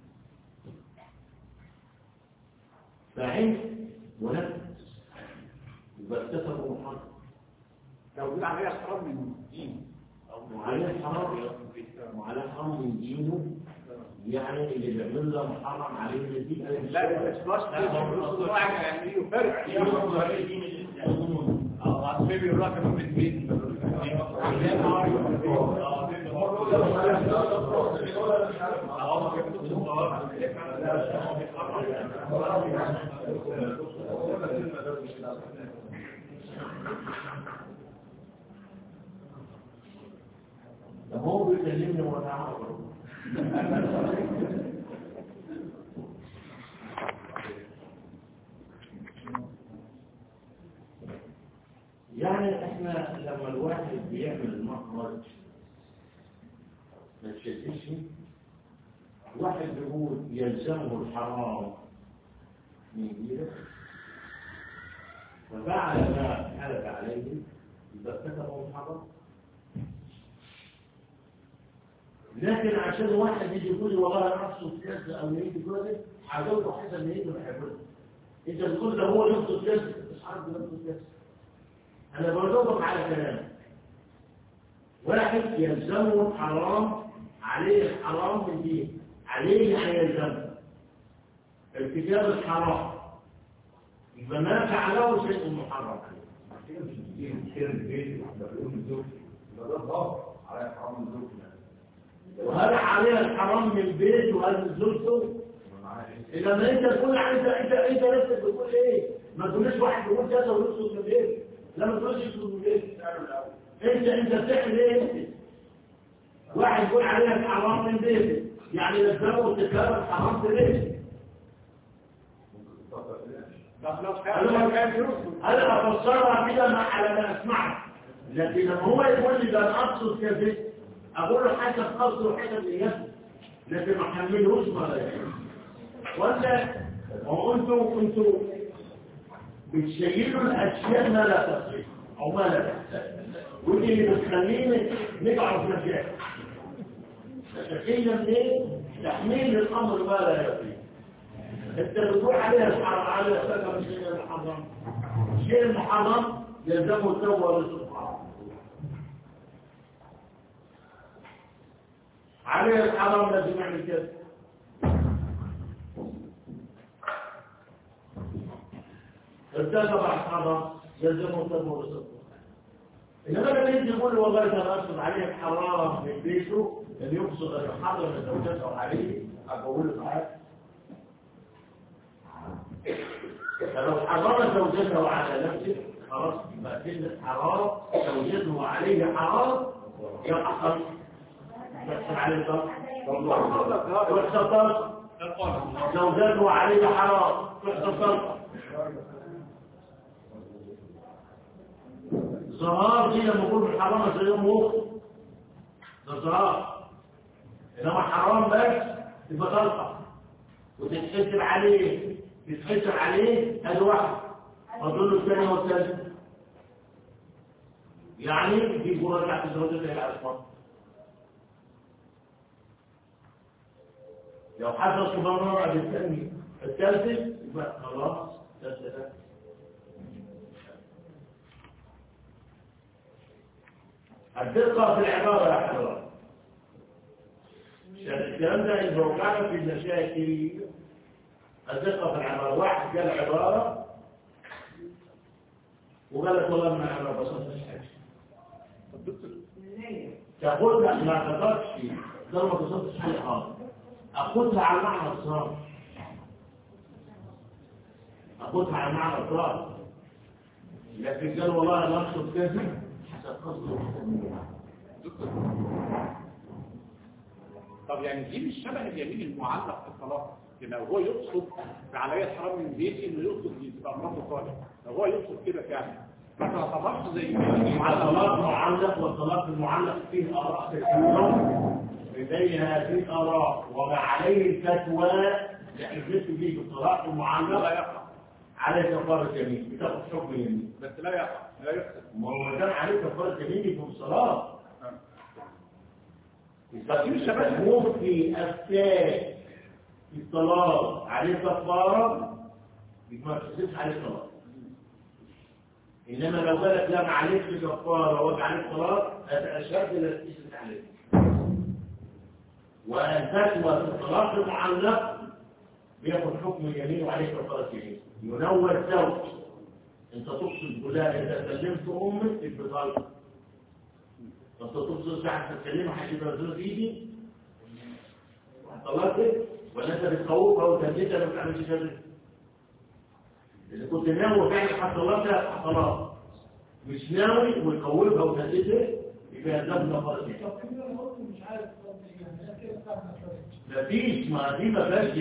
فعل ونفذ يبقى ارتكبوا محرم لو قلت عليها حرام من دين او وعليه حرام وعلى حرام من دينه يعني اللي بيعمل له محرم عليه من الدين لا ده مش مش يعني يفرق يفرق دين الاسلام اه اصل بيقول لك من الدين ده هو بيكلمني وانا اعرف يعني احنا لما الواحد بيعمل المخرج ما تشتتش واحد بيقول يلزمه الحرام من دينه ففعل ما حلف عليه إذا ارتكبه محرم لكن عشان واحد يجي يقول لي والله انا اقصد كذا او يجي يقول لي حاجته حسب نيته بحبها انت بتقول ده هو يقصد كذا مش عارف يقصد كذا انا بجاوبك على كلامك واحد يلزمه الحرام عليه الحرام من دين عليه يعني يلزمه ارتكاب الحرام يبقى ما فعله شيء محرم وهذا عليها الحرام من بيت وهذا من زوجته إذا ما أنت تقول أنت أنت أنت نفسك بتقول إيه؟ ما تقولش واحد يقول كذا ويقصد من بيت لا ما تقولش يقصد من بيت أنت أنت بتعمل إيه أنت؟ واحد يقول عليها الحرام من بيته يعني لزمه ارتكاب الحرام في بيته أنا أفسرها كده ما على ما أسمعها لكن لما هو يقول لي ده أنا أقصد كذا أقول له حسب قصده وحسب نيته لكن ما حملهوش ما ولا هو أنتوا أنتوا بتشيلوا الأشياء ما لا تصير أو ما لا تحتاج ودي اللي بتخليني نقع في مشاكل مشاكلنا منين؟ تحميل الأمر ما لا يطيق انت بتروح عليها الحرام على سبب الشيء المحرم الشيء المحرم يلزمه التوبه للسبحان عليه الحرام لازم يعمل كده ارتكب الحرام يلزمه التوبه للسبحان انما لما يجي يقول والله انا اقصد عليه الحرام من بيته ان يقصد ان يحرم زوجته عليه اقول له تعالى فلو حرم زوجته على نفسه خلاص يبقى كلمة حرام زوجته عليه حرام يبقى حرام يحصل عليه الضرب والسطر زوجته عليه حرام يحصل ضرب زهار دي لما يكون حرام زي يوم مخ ده زهار انما حرام بس تبقى طلقه وتتحسب عليه يتحسب عليه ادي واحد فاضل له الثاني والثالث يعني دي جوه تحت زوجته الى الاسفار لو حصل سبحان الله بالثاني الثالث يبقى خلاص ثالث الدقة في العبارة يا حضرات الكلام ده إذا وقعنا في المشاكل الدقة في العبارة واحد قال عبارة وقال لك والله ما أنا بصدقش حاجة تاخدها ما تقدرش ده ما تصدقش حاجة خالص أخدها على المعنى الصار أخدها على المعنى الصار لكن قال والله أنا أقصد كذا حسب قصده طب يعني دي مش شبه اليمين المعلق في الطلاق لو هو يقصد عليا الحرام من بيتي انه يقصد تبقى مراته صالح لو هو يقصد كده فعلا ما تعتبرش زي الطلاق معلق والطلاق المعلق فيه آراء كثيرة لديها هذه آراء وما عليه الفتوى لحجته فيه بالطلاق لا المعلق يقع على كفارة يمين بتاخد حكم يمين بس لا يقع لا يقصد ما هو كان عليه كفارة يمين في الصلاة يسموه في أفتاء في الطلاق عليه كفارة ما تحسبش عليه طلاق إنما لو قالت لا ما عليكش كفارة وقع عليك طلاق أشهد لا تحسب عليه والفتوى في الطلاق المعلق بياخد حكم اليمين وعليه كفارة يمين ينوى الزوج انت تقصد بلا انت سلمت امك بطلق انت تقصد ساعة تتكلمها هتبقى زوج ايدي طلقت ولا انت بتخوفها وتهديتها ما بتعملش كده اذا كنت ناوي فعلا هتطلقها خلاص مش ناوي وتخوفها وتهديتها يبقى لازم كفارة يمين طب كده انا قلت مش عارف يعني انا كده فاهم مفيش ما دي ما فيهاش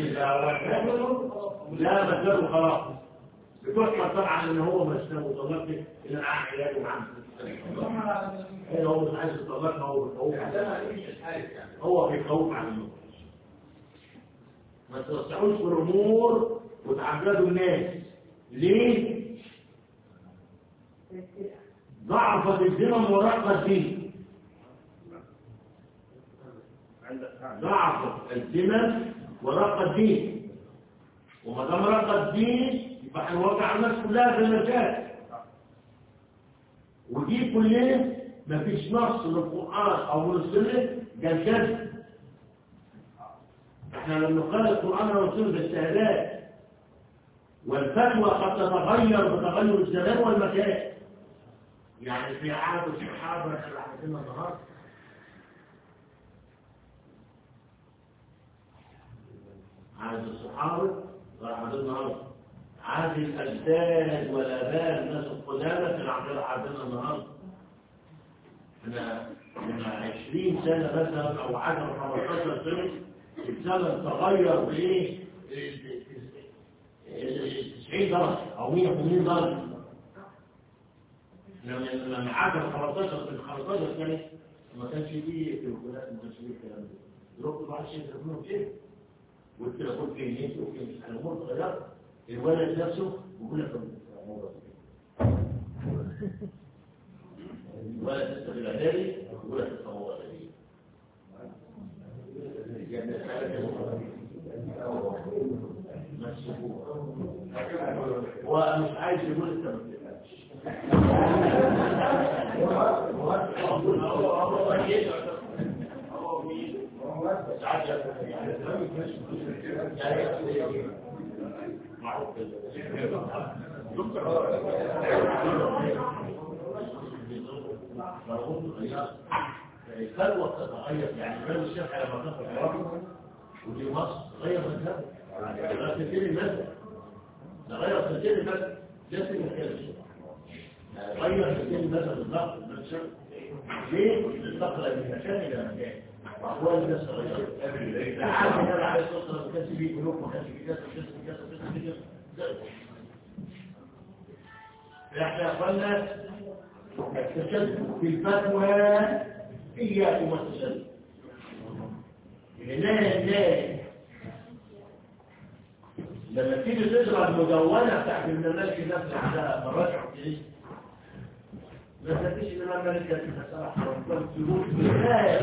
لا ما فيهاش خلاص بتحمل طبعا ان هو مش ناوي طلقت ان انا عامل علاج وعامل ايه هو مش عايز يطلقها هو بيخوف هو بيخوف عن النور ما توسعوش في الامور وتعبدوا الناس ليه؟ ضعفت الذمم ورقة الدين ضعفت الذمم ورقة الدين وما دام رقة الدين يبقى هنوقع الناس كلها زي ما كانت ودي كلها مفيش نص من القرآن أو من السنة قال كذا احنا لما قال القرآن والسنة بالشهادات والفتوى قد تتغير بتغير الزمان والمكان يعني في عهد الصحابة اللي عندنا النهارده عهد الصحابة عهد النهارده عهد الأجداد والآباء الناس القدامى اللي عندنا عهدنا النهارده احنا من 20 سنة مثلا أو 10 15 سنة الزمن تغير بإيه؟ 90 درجة أو 180 درجة لما لما عدى 15 في 15 سنة ما كانش فيه تليفونات ما كانش فيه الكلام ده دلوقتي بعض الشيء تليفونه كده والتليفون فيه نت وفيه مش الأمور اتغيرت الولد نفسه بيقول لك الولد لسه في الإعدادي بيقول لك الموضوع ده يعني الحالة هو مش عايز يقول انت ما بتفهمش الفتوى تتغير يعني باب الشيخ لما كان في العراق ودي مصر غير مذهبه غير كثير المذهب ده غير كثير المذهب ده سنة كده غير كثير المذهب بالضبط بالشرط ليه؟ انتقل من مكان إلى مكان وأحوال الناس تغيرت عارف النبي عليه الصلاة والسلام ما كانش فيه قلوب ما كانش فيه كذا كذا كذا كذا كذا احنا يا اخوانا التشدد في الفتوى إياكم التشدد لا لا لما تيجي تقرا المدونة بتاعت الممالك نفسها على مراجع ايه ما تنسيش ان الممالك كانت مسألة تقول لا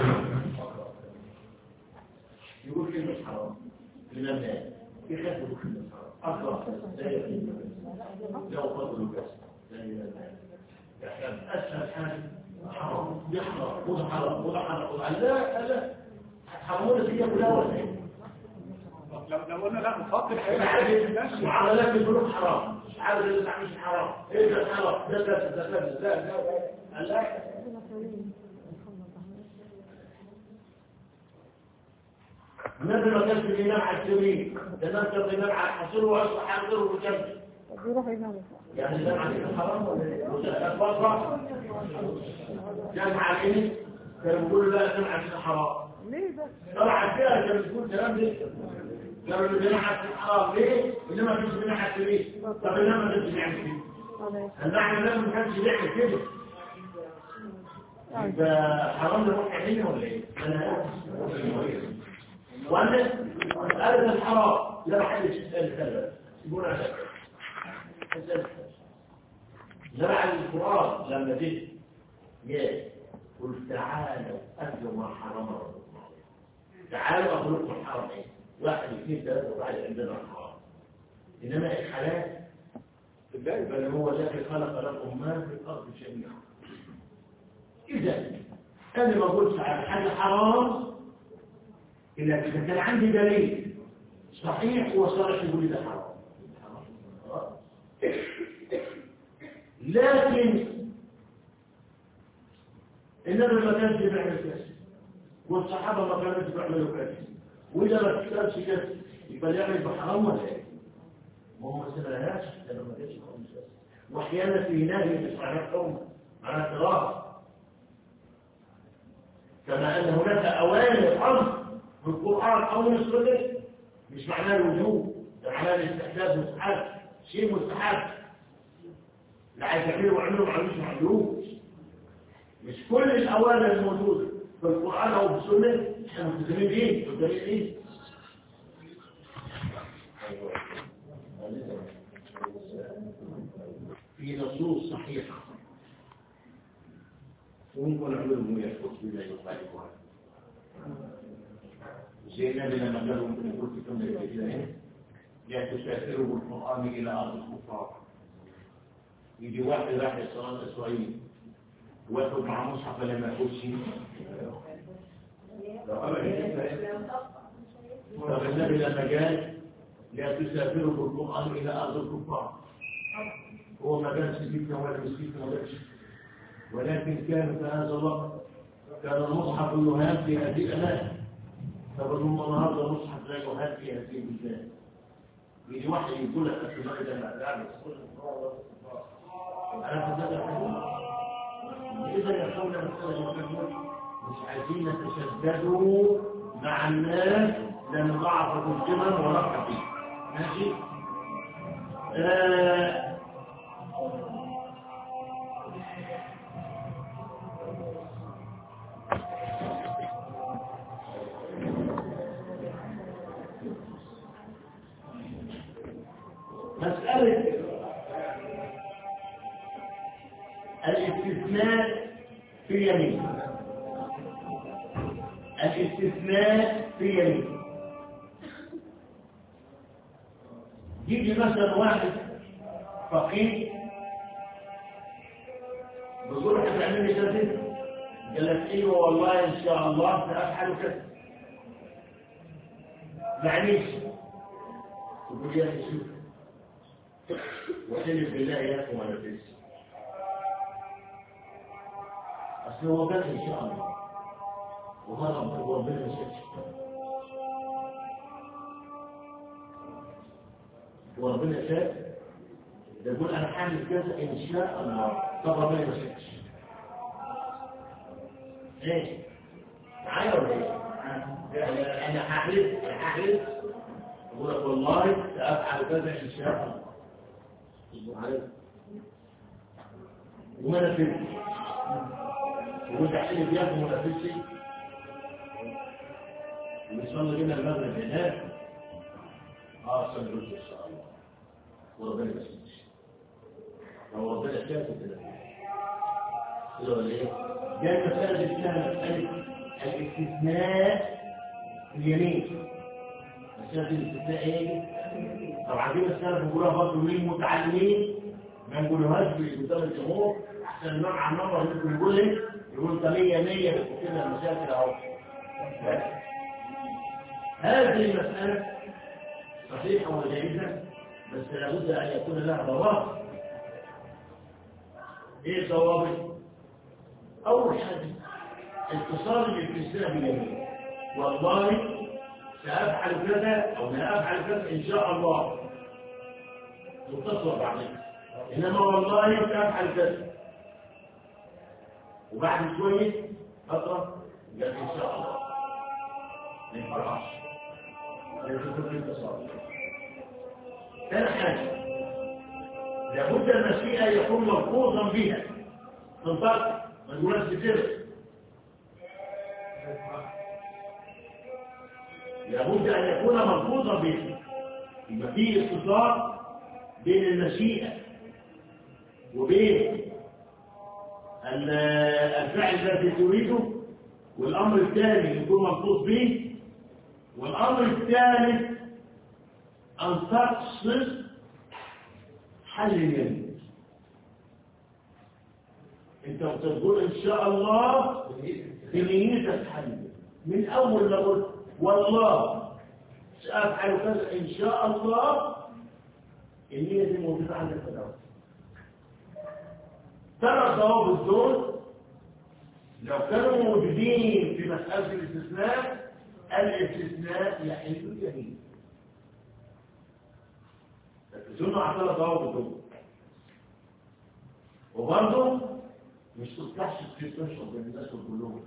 يقول كلمة حرام لمن يخاف كلمة حرام أقرأ لا يخاف لو فضل بس لا يخاف أسهل حاجة حرام يحرم وده حرام وده حرام وده حرام لا لا هتحرمونا فيها كلها ولا ايه؟ لو لو قلنا لا نفضل حاجه معاملات البنوك حرام مش عارف اللي تعملش حرام ايه ده حرام ده ده ده ده ده ده لا النبي ما كانش بينام على السرير ده الناس كان بينام على الحصير واصبح حاضر وجنبه بيروح ينام يعني ده عليك حرام ولا ايه؟ اتفضل كان على ايه؟ كانوا بيقولوا لا ده عليك حرام ليه ده؟ طبعا فيها كانوا بيقولوا كلام ده قالوا اللي بينام على الحرام ليه؟ اللي ما فيش بينام على السرير طب اللي ما كانش بيعمل كده عليه المعنى ده ما كانش بيعمل كده يبقى حرام ده روح عيني ولا ايه؟ انا وانا هذا الحرام لا محدش يسال كذا يقول انا زرع القرآن لما جيت جاء قل تعالوا أتلوا ما حرم ربكم تعالوا أخلقكم الحرم إيه؟ واحد اثنين ثلاثة وبعد عندنا الحرام إنما الحلال بل هو الذي خلق لكم ما في الأرض جميعا إذا أنا ما قلتش على حاجة حرام إلا إذا كان عندي دليل صحيح وصرح يقول لي ده حرام لكن النبي ما كانش بيعمل كذا والصحابه ما كانوش بيعملوا كذا واذا ما تكتبش كذا يبقى يعمل بحرام ولا ايه؟ ما هو ما سمعناش لما ما كانش خالص كذا واحيانا في نهي مش على الحكم على القراءه كما ان هناك اوامر امر في القران او من السنه مش معناه الوجوب ده معناه الاستحباب مستحب شيء مستحب لا عايز يعملوا ويعملوا ما عملوش ما عملوش مش كل الاوامر الموجوده في القران او في السنه احنا ملتزمين بيه والدليل ايه؟ في نصوص صحيحه وممكن علوم يشخص بما يخالفها زي النبي لما قالوا ممكن يقول في كم الجزائر لا تسافروا بالقرآن إلى أرض الكفار يجي واحد راح الصلاة إسرائيل واخد مع مصحف لما يخش طب النبي لما قال لا تسافروا بالقرآن إلى أرض الكفار هو ما كانش سكتنا ولا مسكتنا ولا شيء ولكن كان في هذا الوقت كان المصحف يهاب في هذه الأمان طب هم النهارده المصحف لا يهاب في هذه البلدان يجي واحد يقول لك أصل ده ما تعرف أنا في هذا الحديث إذا يقول مسألة المكمل مش عايزين نتشددوا مع الناس لأن ضعف الجمل ورفع فيه ماشي آه مسألة الاستثناء في يمين الاستثناء في يمين يجي مثلا واحد فقير بيقول له هتعمل لي كذا قال لك ايوه والله ان شاء الله سافعل كذا معليش تقول يا اخي شوف وحلف بالله يا اخي وانا فيش اصل هو بس ان شاء الله وهذا هو ربنا مش وربنا شاء ده يقول انا هعمل كذا ان شاء الله طب ربنا ما شاءش ايه معايا ولا ايه يعني انا هحلف هحلف اقول لك والله سافعل كذا ان شاء الله معايا وما نفذش وانت حلف ياخد وما نفذش ويصلي لنا المغرب هناك اه صلي رجل ان شاء الله وربنا ما يسمعش لو ربنا شاف كده كده ولا ايه؟ ده مسألة اسمها مسألة الاستثناء في اليمين مسألة الاستثناء ايه؟ طبعا دي مسألة بنقولها برضه للمتعلمين ما نقولهاش بقدام الجمهور احسن النوع عن نمر ممكن يقول ايه؟ يقول انت 100 100 بس كده المشاكل اهو هذه المسألة صحيحة وجيدة بس لابد أن يكون لها ضوابط إيه الضوابط؟ أول حاجة اتصال الاستثناء باليمين والله سأفعل كذا أو لا أفعل كذا إن شاء الله متصل بعدين إنما والله سأفعل كذا وبعد شوية فترة قال إن شاء الله ما ينفعش لازم تكون اتصال ثاني حاجة لابد المشيئة يكون مربوطا بها تنطق ما نقولش كده لابد أن يكون مربوطا بها يبقى في اتصال بين المشيئة وبين الفعل الذي تريده والأمر الثاني يكون مربوط به والأمر الثالث أن تقصد حل اليمين انت بتقول ان شاء الله بنيتك حل من اول ما قلت والله سافعل كذا ان شاء الله النية دي موجودة عندك في الأول ترى ضوابط دول لو كانوا موجودين في مسألة الاستثناء الاستثناء يحل اليمين ركزونا على ثلاث ضوابط دول وبرضه مش تفتحش في تشرب بين الناس كلهم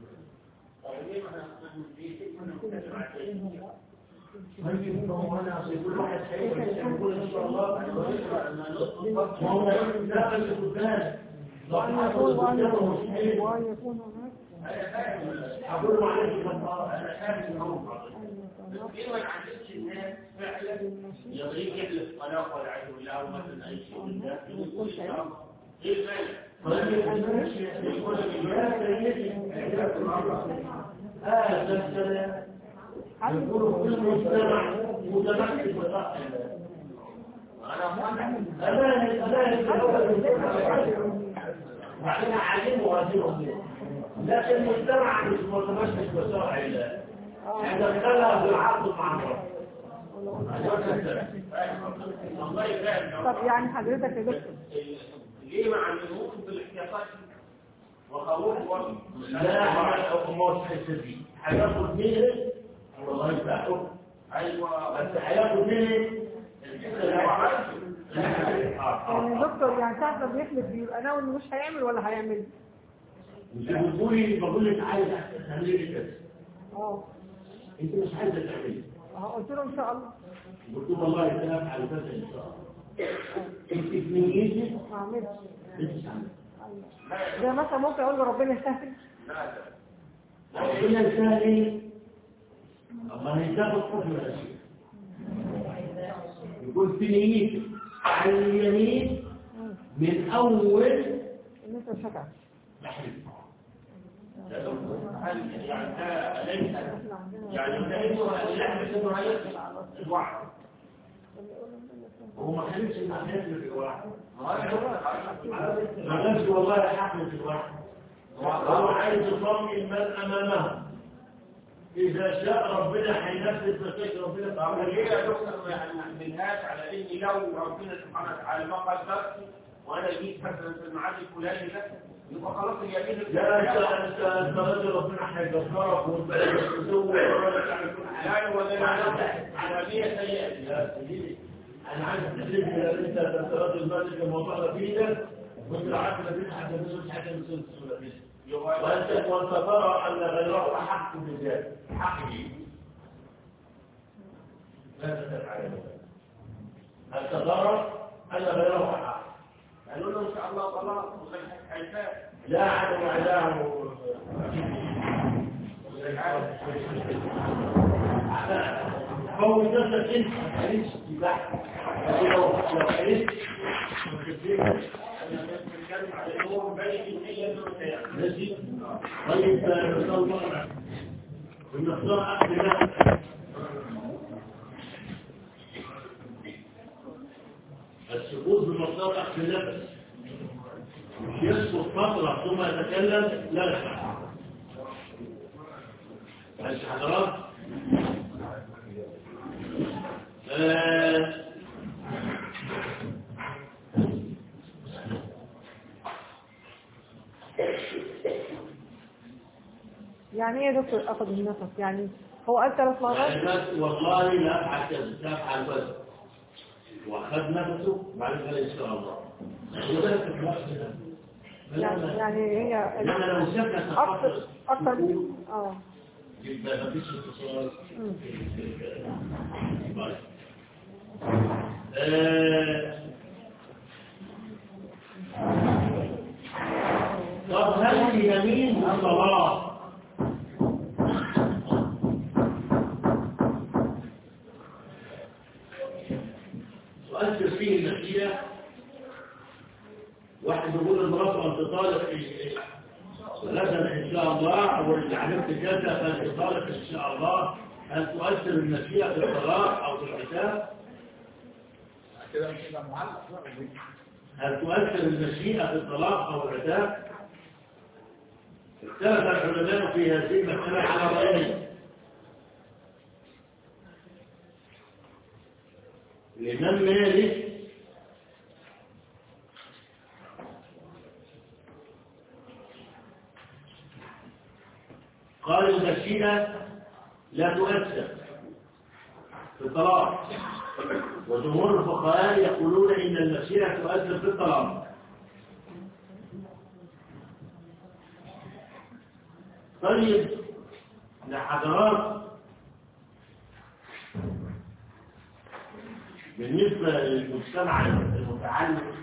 طيب ما هو انا اصل كل واحد شايف يقول ان شاء الله ما هو لا بس قدام لو حصل قدامه مش حلو ويكون هناك هقول له معلش انا خايف ان هو ليه ما عندكش الناس فعلا يضيق يحلف طلاق ولا عدو الله مثلا اي شيء من ده يقول ايه المانع هذا الكلام يقول كل مجتمع متمسك بصح أمان أمان وعلينا علموا هذه لكن المجتمع مش متمسك بشرع الله هذا خلى بالعقد مع الله الله يبارك طب يعني حضرتك يا دكتور ليه ما علموش بالاحتياطات وخوف برضه لا حاجة ما تحسبي هياخد منه والله يفتحه ايوه بس هياخد منه يعني يا دكتور يعني ساعة ما بيحلف بيبقى ناوي انه مش هيعمل ولا هيعمل مش بتقولي بقول لك عايز تعملي كده اه انت مش عايزه تعملي اه قلت له ان شاء الله قلت له والله انا افعل كذا ان شاء الله انت في نيتك ما اعملش انت تعملي زي مثلا ممكن اقول له ربنا يسهل ربنا يسهل الله هيتاخد حكم الاشياء يكون في نيتك على اليمين من اول ان انت مش هتعمل تحريف هل يعني ده ليس يعني كانه يحدث انه هيحدث الوعد هو ما كانش الناس في الواحد ما كانش والله حقل في الواحد هو عايز يطمن من امامه اذا شاء ربنا هينفذ مشاكل ربنا طب تعالى ليه يا دكتور يعني ما نعملهاش على اني لو ربنا سبحانه وتعالى ما قدرت وانا جيت مثلا في الميعاد الفلاني ده يبقى خلاص اليمين لا انت انت انت راجل ربنا هيجبرك وانت تسوي وراك تعمل كل حاجه لا هو ده علامية سيئة يا سيدي انا عايز تحلف لي ان انت انت راجل ماسك الموضوع ده في ايدك وانت عارف ان انت هتنزل حاجه من سنه السلفيه وانت وانت ترى ان غيره احق بذلك حقه لا تتفعل هذا انت ترى ان غيره احق قالوا له ان شاء الله خلاص هيفاء لا عدم اعلاه هو نفسك انت عرفت سباحه لو لو عرفت بنتكلم على الامور باقي النية انه ماشي طيب نختار مرة ونختار عقد نفس السقوط بمقدار عقد النفس مش يسقط فترة ثم يتكلم لا لا ماشي حضرات آه يعني ايه يا دكتور اخد النفس يعني هو قال ثلاث مرات يعني بس والله لا افعل كذا لا افعل كذا واخذ نفسه بعدين قال ان شاء الله وذلك الوقت ده يعني يعني هي انما لو شفنا اكتر اكتر اه يبقى ما فيش اتصال مم. طيب. آه، طب هل اليمين الصلاة تؤثر فيه المشيئة واحد يقول المرأة أنت طالق ثلاثة إن شاء الله أو اللي عملت كذا فأنت طالق إن شاء الله هل تؤثر المشيئة في الطلاق أو في العتاب؟ كده مش هيبقى معلق بقى. هل تؤثر المشيئة في الطلاق أو العتاب؟ اختلف العلماء في هذه المسألة على رأيين الإمام مالك قال المشيئة لا تؤثر في الطلاق وجمهور الفقهاء يقولون إن المشيئة تؤثر في الطلاق طيب لحضرات بالنسبة للمجتمع المتعلم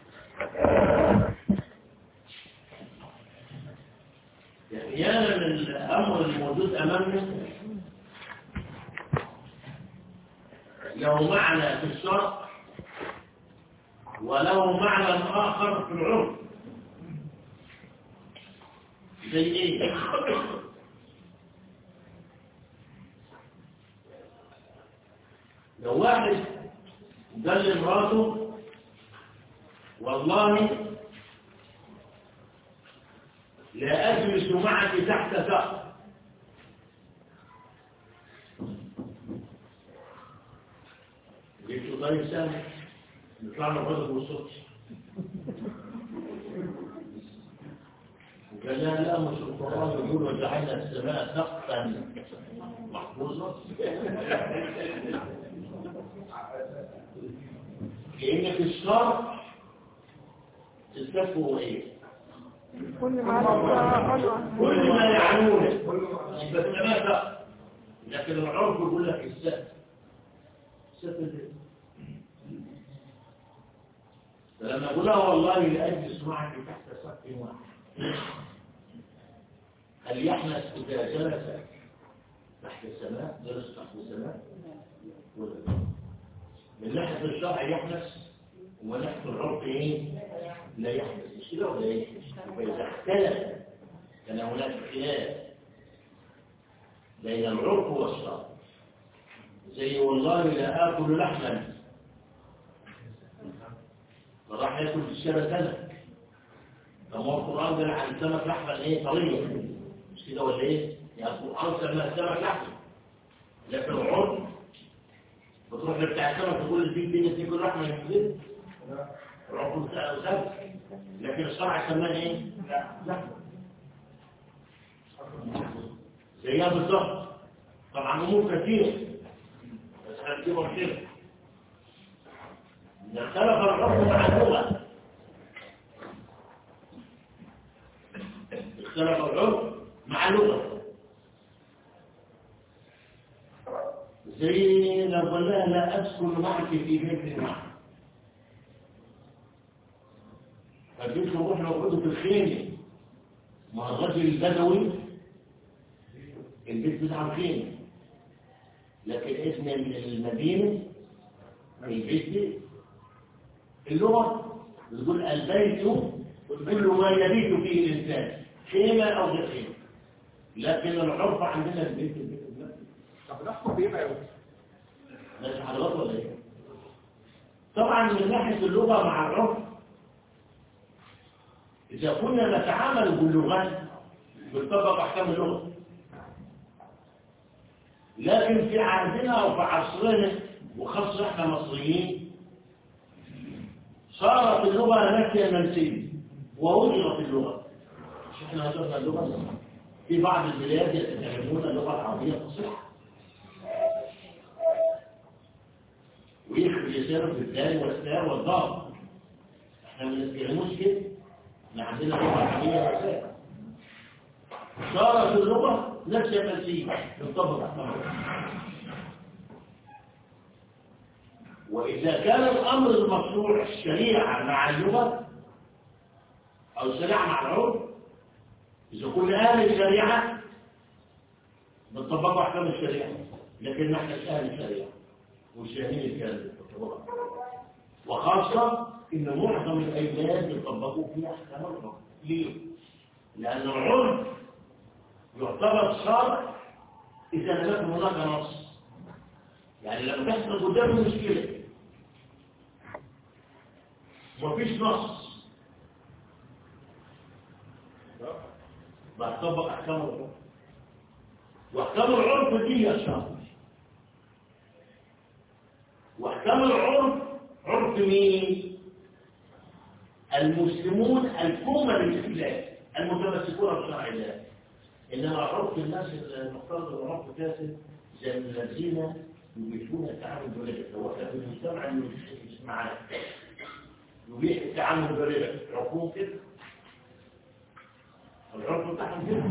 أحيانا الأمر الموجود أمامنا له معنى في الشرع وله معنى آخر في العرف زي ايه لو واحد قال لمراته والله لا أجلس معك تحت سقف قلت له طيب سامح نطلع له غضب والصوت قال لا لا مش القرآن يقول وجعلنا السماء سقفا محفوظا لأن في الشرع السقف هو إيه؟ كل ما عرفت كل ما يعنونه يبقى السماء سقف لكن العرف يقول لك السقف السقف ده. فلما أقول له والله لأجلس معك تحت سقف واحد هل يحنس إذا جلس تحت السماء جلس تحت السماء ولا لا؟ من ناحية الشرع يحنس ومن ناحية العرف إيه؟ لا يحنس مش كده ولا إيه؟ فإذا اختلف كان هناك خلاف بين العرف والشرع زي والله لا آكل لحما فراح ياكل في الشارع سمك طب هو القرآن قال عن السمك لحما ايه طرية مش كده ولا ايه؟ يعني القرآن سمى السمك لحما لكن العرف بتروح لبتاع السمك تقول له دي الدنيا تاكل لحمه يا العرف سمك لكن الشرع سماه ايه؟ لحمه زيها بالظبط طبعا امور كثيره بس هنجيبها كده إذا اختلف العرف مع اللغه اختلف العرف مع اللغه زي لو قال لها لا اسكن معك في بيت معك فجيت نروح نقعد في الخيمه مع الرجل البدوي البيت بتاع الخيمه لكن اسم المدينه البيت دي اللغه بتقول البيت كل ما يبيت فيه الانسان خيمه او غير خيمه لكن العرف عندنا البيت البيت البيت طب نحكم بايه بقى يا أستاذ؟ ماشي حضرتك ولا ايه؟ طبعا من ناحيه اللغه مع العرف اذا كنا نتعامل باللغات بنطبق احكام اللغه لكن في عهدنا او في عصرنا وخاصه احنا مصريين صارت اللغه نسيا منسيه ووجدت اللغه مش احنا هدفنا اللغه في بعض البلاد يتكلمون اللغه العربيه فصيحه ويخرج يسير في الدال والتاء والضاد احنا ما بنتكلموش كده احنا عندنا لغه عربيه فصيحه صارت اللغه نفس منسيه تنطبق احكامها واذا كان الامر المشروع الشريعه مع اللغه او الشريعه مع العرف اذا كنا اهل الشريعه بنطبق احكام الشريعه لكن نحن مش اهل الشريعه والشاهدين الكاذب وخاصة إن معظم الأيمان يطبقوا فيها أحكام العرف ليه؟ لأن العرف يعتبر شرع إذا لم يكن هناك نص يعني لما تحصل قدامه مشكلة مفيش نص بطبق أحكام العرف وأحكام العرف دي هي الشرع واحكام العرف عرف مين المسلمون الكمل الاسلام المتمسكون بشرع الله انما عرف الناس المختلط بالعرف فاسد زي الذين يبيحون التعامل بالربا هو كان في المجتمع اللي معاه يبيح التعامل بالربا عرفهم كده العرف بتاعهم كده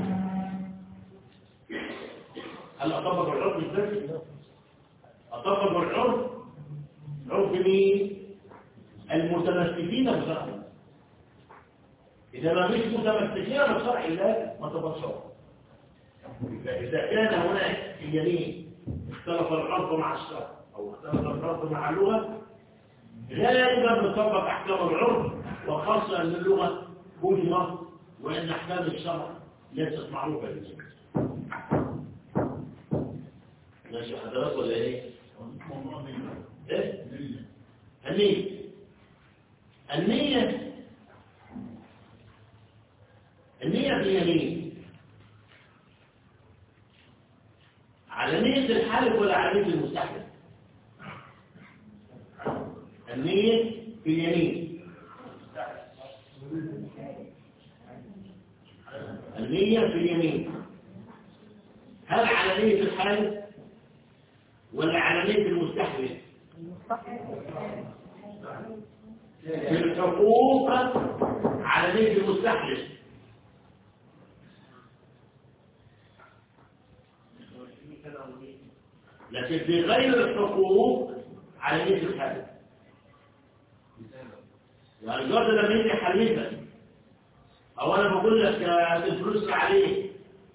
هل اطبق العرف الفاسد؟ اطبق العرف عرف مين المتمسكين بشرع الله إذا ما مش متمسكين بشرع الله ما تبصروا فإذا كان هناك في اليمين اختلف العرف مع الشرع أو اختلف العرف مع اللغة غالبا نطبق أحكام العرف وخاصة أن اللغة وجهة وأن أحكام الشرع ليست معروفة للناس ماشي حضرتك ولا ايه؟ ايه؟ النية النية النية هي نية على نية الحالف ولا على نية المستحلف النية في اليمين النية في اليمين هل على نية الحالف ولا على نية المستحلف في الحقوق على نية المستحلف لكن في غير الحقوق على نية الحالف يعني الجرد لما يجي حليفا او انا بقول لك آه، الفلوس عليه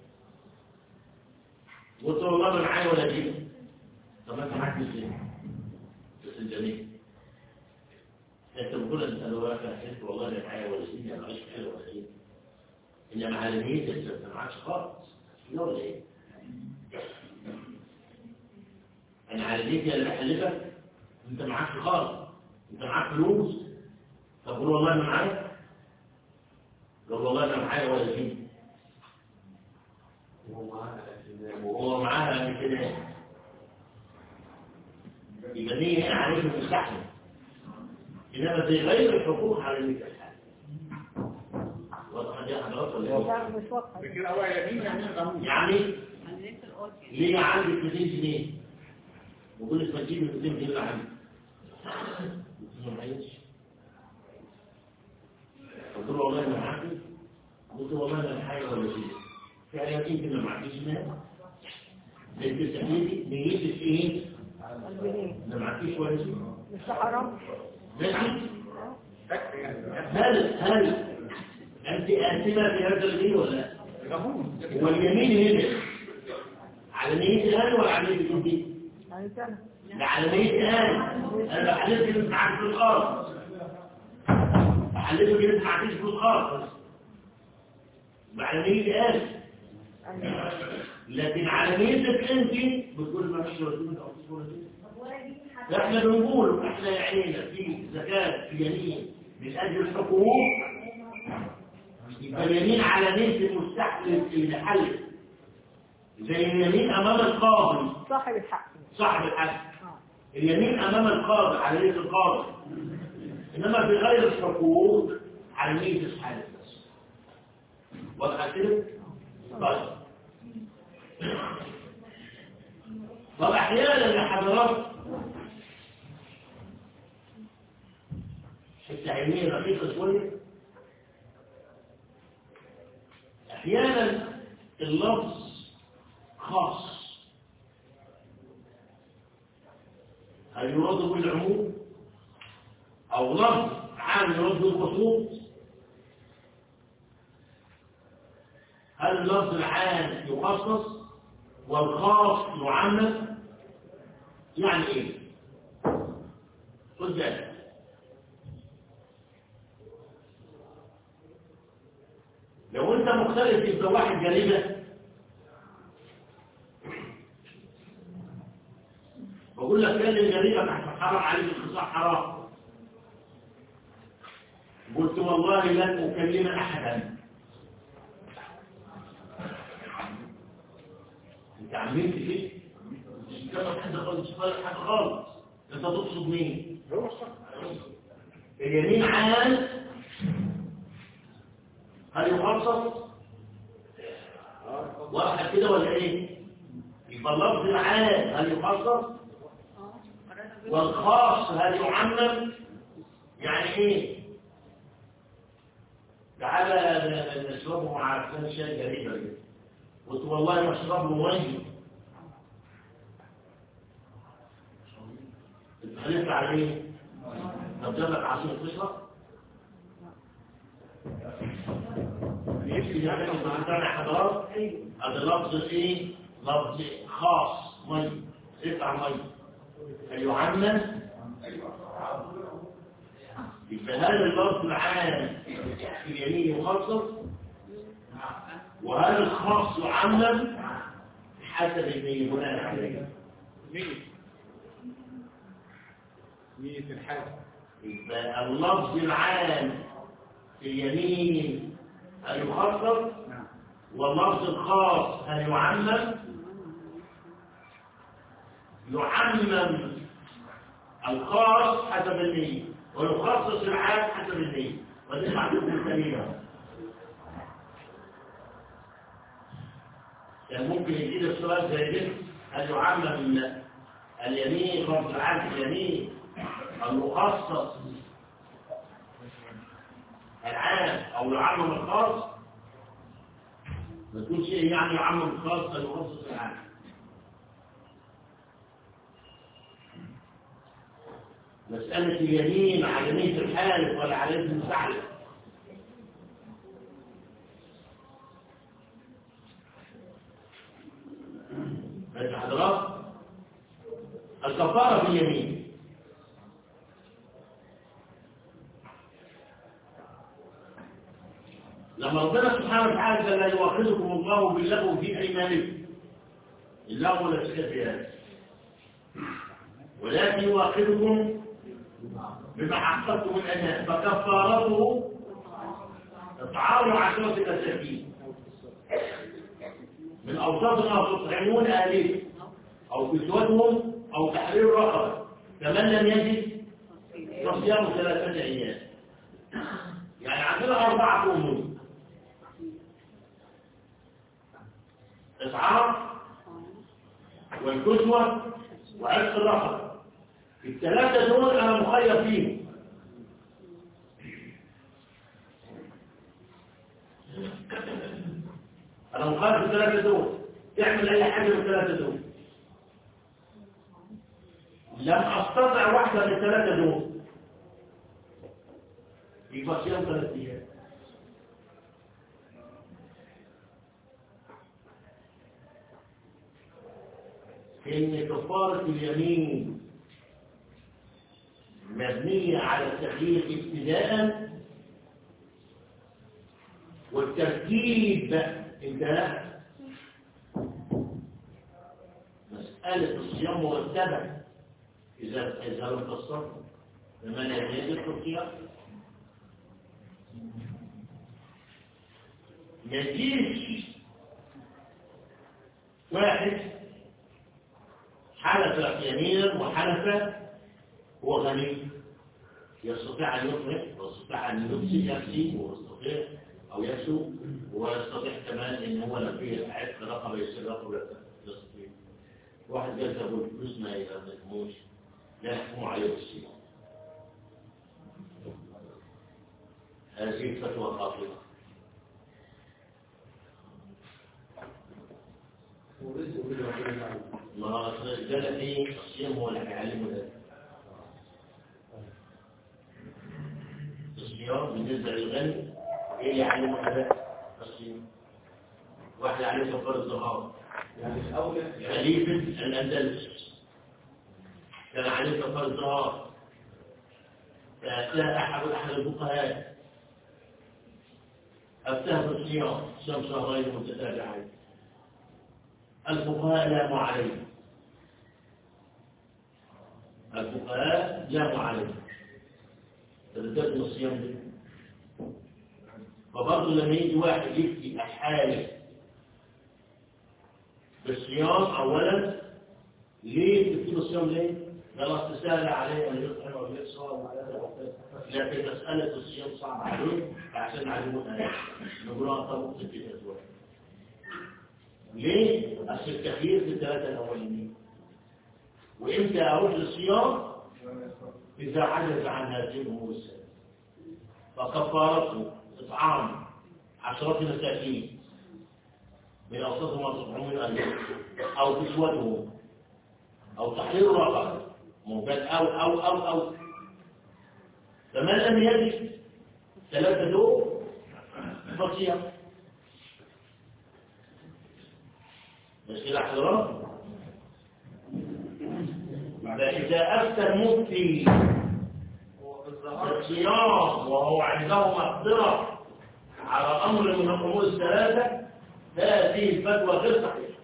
قلت له والله ما معايا ولا جيب طب انت معاك ازاي؟ بس الجميل انت بتقول انت لو انا حسيت والله لا معايا ولا جيب انا معيش حاجه ولا جيب انما على نيتك انت ما معكش خالص لا ولا ايه؟ انا على نيتي اللي بحلفك انت معكش خالص انت معاك فلوس طب قول والله ما معايا قال والله انا معايا ولا جيب وهو معاها من كده يبقى دي هنا عليك المستحمل انما زي غير الحقوق على المستحمل واضح دي حضرتك ولا ايه؟ لا مش واضحة كده هو يمين يمين غموس يعني ليه عندي 200 جنيه وكل ما تجيب 200 جنيه اللي عندي قلت له معيش قلت له والله ما معاكي قلت له والله ما حاجه ولا شيء فعلا يمكن ما معكيش مال انت سألتي نيتك ايه؟ الجنيه ما معكيش ولا شيء مش ده حرام ماشي فك يعني هل هل انت آثمة في هذا الدين ولا لا؟ غموس واليمين هنا على نيتي انا ولا على نيتي انت؟ يعني سنة ده على نيتي انا انا بحلف انت معاك فلوس خالص بحلفك انت معاكيش فلوس خالص على نيتي انا أيوة. لكن على نيتك انت بتقول ما فيش ولا تقول او تقول احنا بنقول احنا يا عينينا في زكاة في يمين من اجل الحقوق يبقى اليمين على نية المستحلف اللي حل زي اليمين امام القاضي صاحب الحق صاحب الحق آه. اليمين امام القاضي على نية القاضي انما في غير الحقوق على نية الحالف بس واضح كده؟ طيب طب احيانا يا حضرات التعليمية دقيقة شوية أحيانا اللفظ خاص هل يراد بالعموم أو لفظ عام يراد بالخصوص هل اللفظ العام يخصص والخاص يعمم يعني ايه خد بالك لو انت مختلف يبقى واحد جريمة بقول لك كلم جريمة تحت حرام عليك الخصاع حرام قلت والله لن أكلم أحدا انت عملت ايه؟ مش مكلم حد خالص مش مكلم حد خالص انت تقصد مين؟ هو الصح اليمين عام هل يخصص واضح كده ولا ايه يبقى اللفظ العام هل يخصص والخاص هل يعمم يعني ايه تعالى نشربه مع فلان شاي جريبه كده قلت والله ما اشرب له ميه اتخلفت على ايه طب جاب لك عصير تشرب يمكن يعني مع حضارات هذا لفظ ايه لفظ خاص مي قطع مي فيعمم يبقى هذا اللفظ العام في اليمين يخصص وهل الخاص يعمم حسب النية بناء عليه نية نية الحاجة يبقى اللفظ العام في اليمين هل يخصص واللفظ الخاص هل يعمم يعمم الخاص حسب النية ويخصص العام حسب النية ودي معلومة الكلمة كان ممكن يجيب السؤال زي ده هل يعمم اليمين لفظ العام في اليمين المخصص العام او يعمم الخاص ما تقولش ايه يعني يعمم الخاص المخصص العام مسألة اليمين على يمين الحالف ولا على يد المستعلم ماشي حضرات الكفارة في اليمين لما ربنا سبحانه وتعالى قال لا يؤاخذكم الله باللغو في ايمانكم اللغو لا شيء في هذا ولكن يؤاخذكم بما حققتم الايمان فكفارته اطعام عشرة مساكين من اوساط ما تطعمون اهليه او كسوتهم او تحرير رقبه فمن لم يجد فصيام ثلاثه ايام يعني عندنا اربعه امور إطعام والكسوة وعرق الرقبة الثلاثة دول أنا مخير فيهم أنا مخير في الثلاثة دول تعمل أي حاجة من الثلاثة دول لم أستطع واحدة من الثلاثة دول يبقى صيام ثلاثة أيام إن كفارة اليمين مبنية على التخيير ابتداء والترتيب انتهاء مسألة الصيام مرتبة إذا إذا لم تصرف فمن يجد الصيام يجيش واحد حلف يمينا وحلف هو غني يستطيع أن يطلق ويستطيع أن يمسك نفسه ويستطيع أو يسوق ويستطيع كمان إن هو لو فيه عتق رقبة يصير رقبة يستطيع واحد قال له الفلوس ما يهمكموش لا يحكموا عليه بالصيام هذه الفتوى خاطئة ما قال في الصيام هو اللي هيعلمه ده الصيام بالنسبة للغني ايه اللي يعلمه ده الصيام واحد عليه كفار الظهار يعني الأولى خليفة الأندلس كان عليه كفار الظهار فأتاه أحد أحد الفقهاء أفتاه بالصيام صام شهرين متتابعين الفقهاء لاموا عليه الفقهاء لاموا عليه فبدأت من الصيام ده فبرضه لما يجي واحد يفتي الحالف بالصيام أولا ليه تفتي الصيام ليه؟ خلاص تسهل عليه أن يطعم أو يصوم لكن مسألة الصيام صعب عليه فعشان علمونا نقولها طب في الأزواج ليه؟ أصل التخيير في الثلاثة الأولين وإمتى أروح للصيام؟ إذا عجز عن هذه الأمور الثلاثة فكفارته إطعام عشرة مساكين من أوسطهم وأصبحهم من أهلهم أو كسوتهم أو تحرير رقبة موجود أو أو أو أو فمن لم يجد ثلاثة دول فصيام مش كده احترام فإذا أفتى المفتي بالصيام وهو عنده مقدرة على أمر من الأمور الثلاثة هذه الفتوى غير صحيحة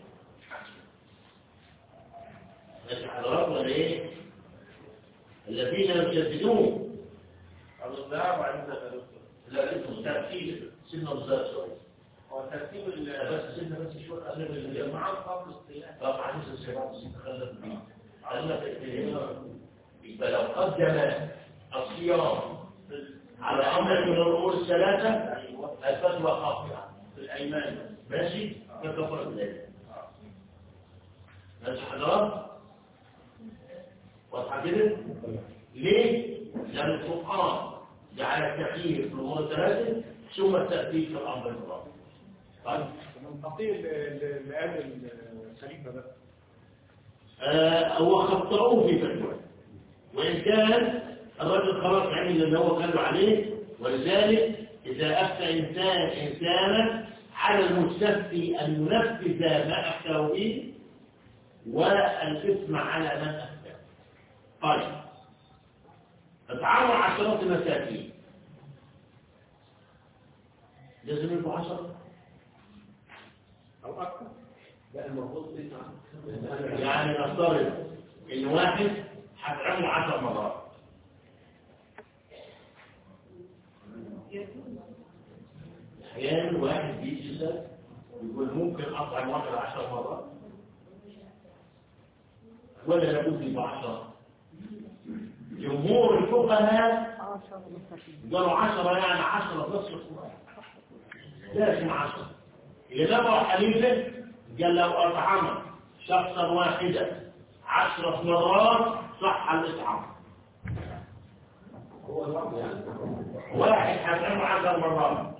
ماشي حضرات ولا ايه؟ الذين يجددون الرضاع وبعدين الرضاع. لا اسمه ترتيب سنة بالذات شوية هو ترتيب ال- بس سنة بس شوية قبل الجماعة الجماعات قبل الصيام طبعا لسه الشباب تخلف بيه قال لك يبقى لو قدم الصيام على امر من الامور الثلاثه ايوه الفتوى خاطئه في الايمان ماشي فكفر ذلك ماشي حضرات واضحه كده ليه لان القران جعل التخيير في الامور الثلاثه ثم الترتيب في الامر الرابع طيب من تقي اللي قال الخليفه ده آه، هو خطأوه في فتوى وإن كان الرجل خلاص عمل اللي هو قال له عليه ولذلك إذا أفتى إنسان إنسانا على المستفتي أن ينفذ ما أفتاه به والإثم على من أفتاه طيب إطعام عشرة مساكين لازم يبقوا عشرة او اكثر لا المفروض تسعة يعني نفترض ان واحد هتعمله عشر مرات احيانا واحد بيجي يسال يقول ممكن اطعم واحد عشر مرات ولا لابد يبقى عشرة جمهور الفقهاء عشرة مساكين قالوا عشرة يعني عشرة بس القرآن لازم عشرة الإمام أبو حنيفة قال لو أطعم شخصا واحدا عشرة مرات صح الإطعام هو الوقت يعني واحد هتعمل عشر مرات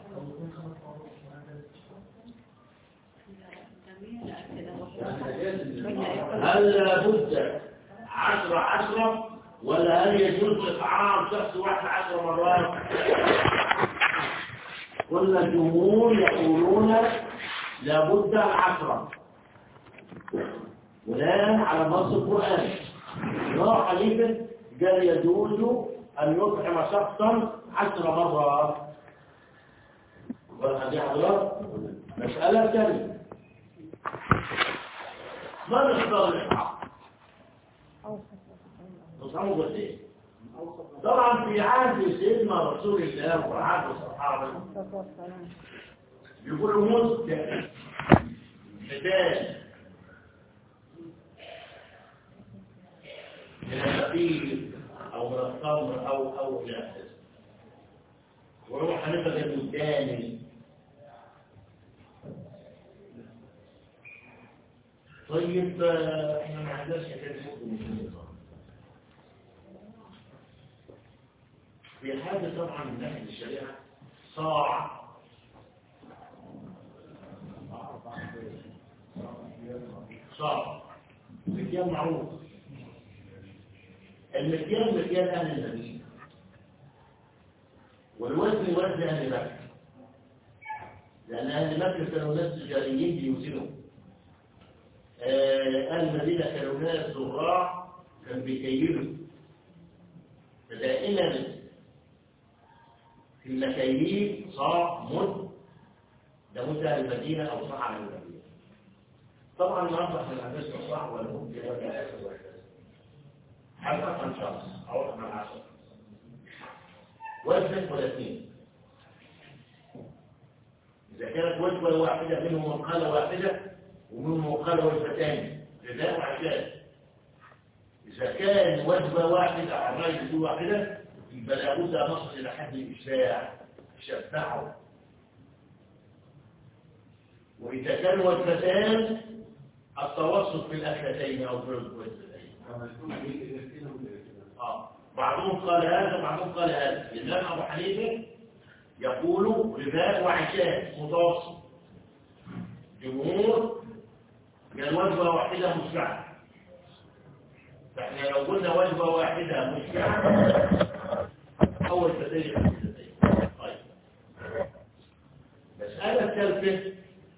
يعني أجاز هل لابد عشرة عشرة ولا هل يجوز إطعام شخص واحد عشر مرات كل الجمهور يقولون لابد العشرة بناء على نص القرآن نوع حنيفة قال يجوز أن يطعم شخصا عشر مرات والحديث حضرات مسألة ثانية ما نختار الإطعام نصعمه بس إيه طبعا في عهد سيدنا رسول الله وعهد الصحابة الصلاة والسلام يقولوا مدة بدال من الفقير أو من التمر أو أو إلى آخره وهو حنفة المداني طيب آه، احنا ما عندناش حكايه مده مسلمه في حاجه طبعا من ناحيه الشريعه صاع صاع مكيال معروف المكيال مكيال اهل المدينه والوزن وزن اهل مكه لان اهل مكه كانوا ناس تجاريين بيوزنوا آه، أهل المدينة كانوا ناس زراع كانوا بيكيلوا فدائما في المكاييل صاع مد ده مد أهل المدينة أو صاع أهل المدينة طبعا النهارده احنا ما عندناش صاع ولا مد ولا آخر ولا كذا حتى عن شخص أو من عشرة وزن ولا اثنين إذا كانت وجبة واحدة منهم منقلة واحدة ومن مقال وجبتين غذاء وعشاء إذا كان وجبة واحدة أو الرجل واحدة يبقى لابد أن نصل إلى حد الإشباع يشبعه وإذا كان وجبتان التوسط في الأكلتين أو في الوجبتين آه. بعضهم قال هذا وبعضهم قال هذا الإمام أبو حنيفة يقول غذاء وعشاء متوسط جمهور قال وجبة واحدة مشبعة فاحنا لو قلنا وجبة واحدة مشبعة أول فتاة خمستين طيب مسألة الثالثة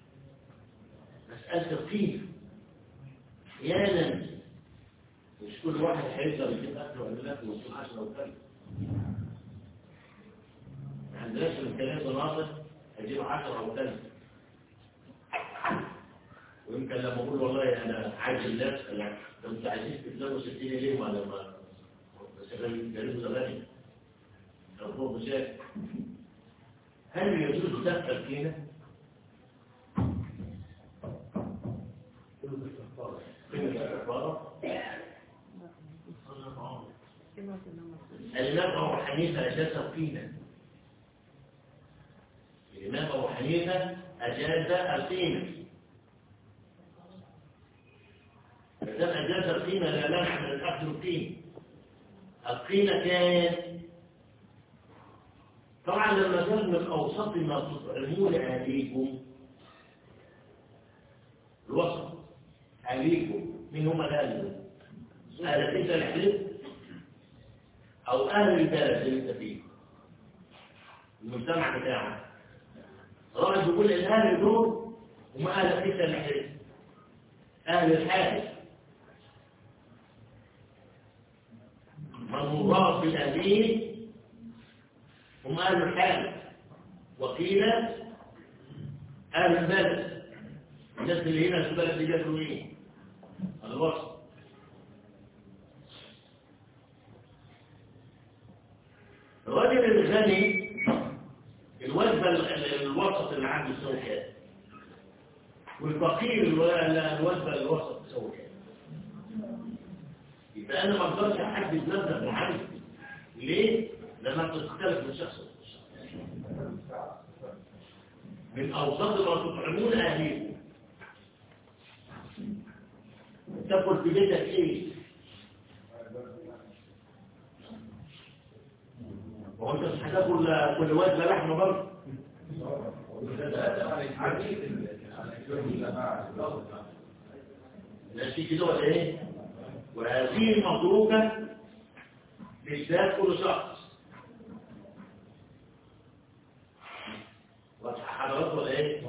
مسألة القيمة أحيانا مش كل واحد هيقدر يجيب أكل ولا لا ويكون عشرة وكلب ما عندناش الإمكانيات الناقص هيجيب عشرة أو كلب كان لما اقول والله انا عايز الناس انا لو انتوا عايزين تفلانوا ستين ليه ما لما بس غني جريب زماني الموضوع مشاكل هل يجوز دفع فينا؟ قيمة الكفارة الإمام أبو حنيفة أجاز القيمة الإمام أبو حنيفة أجاز القيمة فدام أجاز القيمة لا مانع من الأخذ القيمة القيمة كان طبعا لما كان من أوسط ما تطعمون أهليكم الوسط أهليكم مين هم الأهل؟ أهل أنت الحلف أو أهل البلد اللي أنت فيه المجتمع بتاعك راجل بيقول الأهل دول هم أهل أنت الحلف أهل الحاجة من مضاف بأبيه هم أهل الحاجة وقيل أهل البلد الناس اللي هنا في البلد دي جاتوا مين؟ الوسط الراجل الغني الوجبة ال- الوسط اللي عنده تساوي كام؟ والفقير الو- الوجبة الوسط تساوي كام؟ يبقى أنا ما أقدرش أحدد مبلغ معين ليه؟ لما بتختلف من شخص لشخص من أوسط ما تطعمون أهليكم تاكل في بيتك إيه؟ هو أنت مش هتاكل كل وجبة لحمة برضه؟ ماشي كده ولا إيه؟ وهذه المتروكة بالذات كل شخص واضحة حضرات ولا ايه؟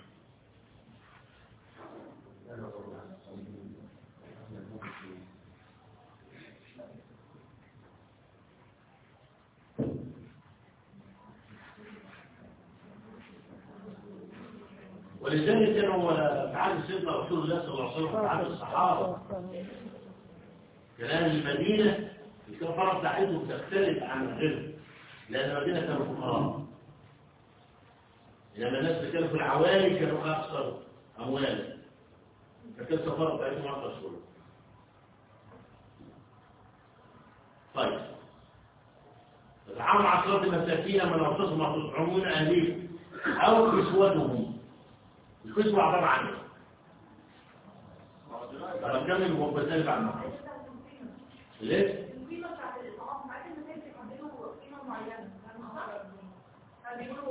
ولذلك كانوا في عهد سيدنا رسول الله صلى الله عليه وسلم في عهد الصحابه كان أهل المدينة الكفارة بتاعتهم تختلف عن غيرهم لأن المدينة كانوا فقراء إنما الناس اللي كانوا في العوالي كانوا أكثر أموالا فكانت الكفارة بتاعتهم أكثر شوية طيب العام عشرات المساكين من أوصاصهم ما تطعمون أهليهم أو كسوتهم الكسوة عبارة عن إيه؟ طب نكمل وبسالب عن المحيط ليه؟ القيمة بتاعت الإطعام بعد ما تمسك عندنا قيمة معينة هل بيقولوا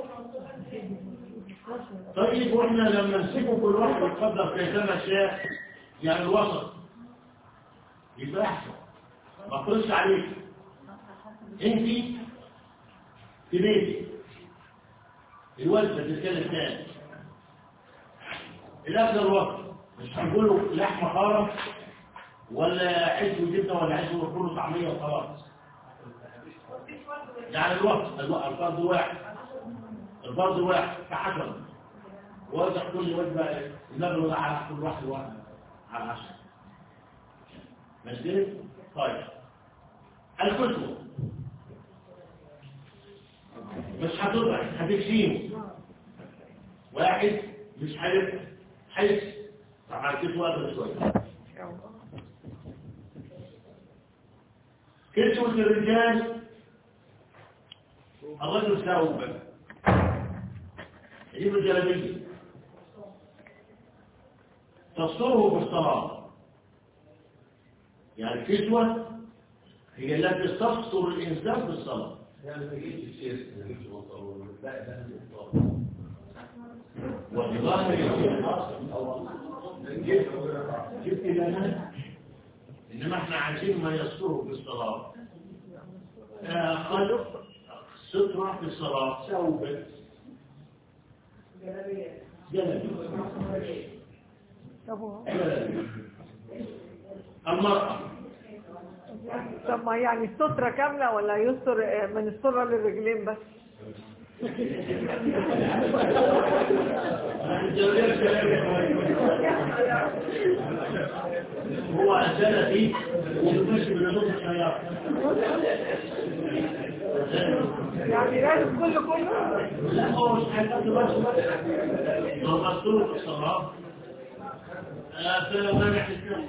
15 طيب واحنا لما نسيبه كل واحد يتقدر كيفما شاء يعني الوسط يبقى احسن ما اقولش عليك انت في بيتك الوجبه تتكلم تاني الاكل الوقت مش هنقوله لحمه خالص ولا عيش وجبنه ولا عيش وكله طعميه وخلاص يعني الوقت الوقت الفرد واحد الفرد واحد كحجر ووزع كل وجبة المبلغ على كل واحد واحد على عشرة ماشي طيب الكتب مش هتضرع هتكشيم واحد مش هيبقى حيث طبعا كتب أقل شوية كتبة الرجال الرجل ثوبا يجيب الجلابيه تصره في الصلاة يعني الكسوة هي التي تستر الإنسان في الصلاة وظاهر جبت لنا إنما احنا عايزين ما يستره في الصلاة آه، خلق سترة في الصلاة ثوبا جلبية طب هو- المرأة طب ما يعني السترة كاملة ولا يستر آه، من السرة للرجلين بس الجلبية هو أسأل فيه ومش من نص السيارة يعني لازم كله كله لا هو مش هيقضي بس هو مقصود في الصلاة آه، فلو منع الكلام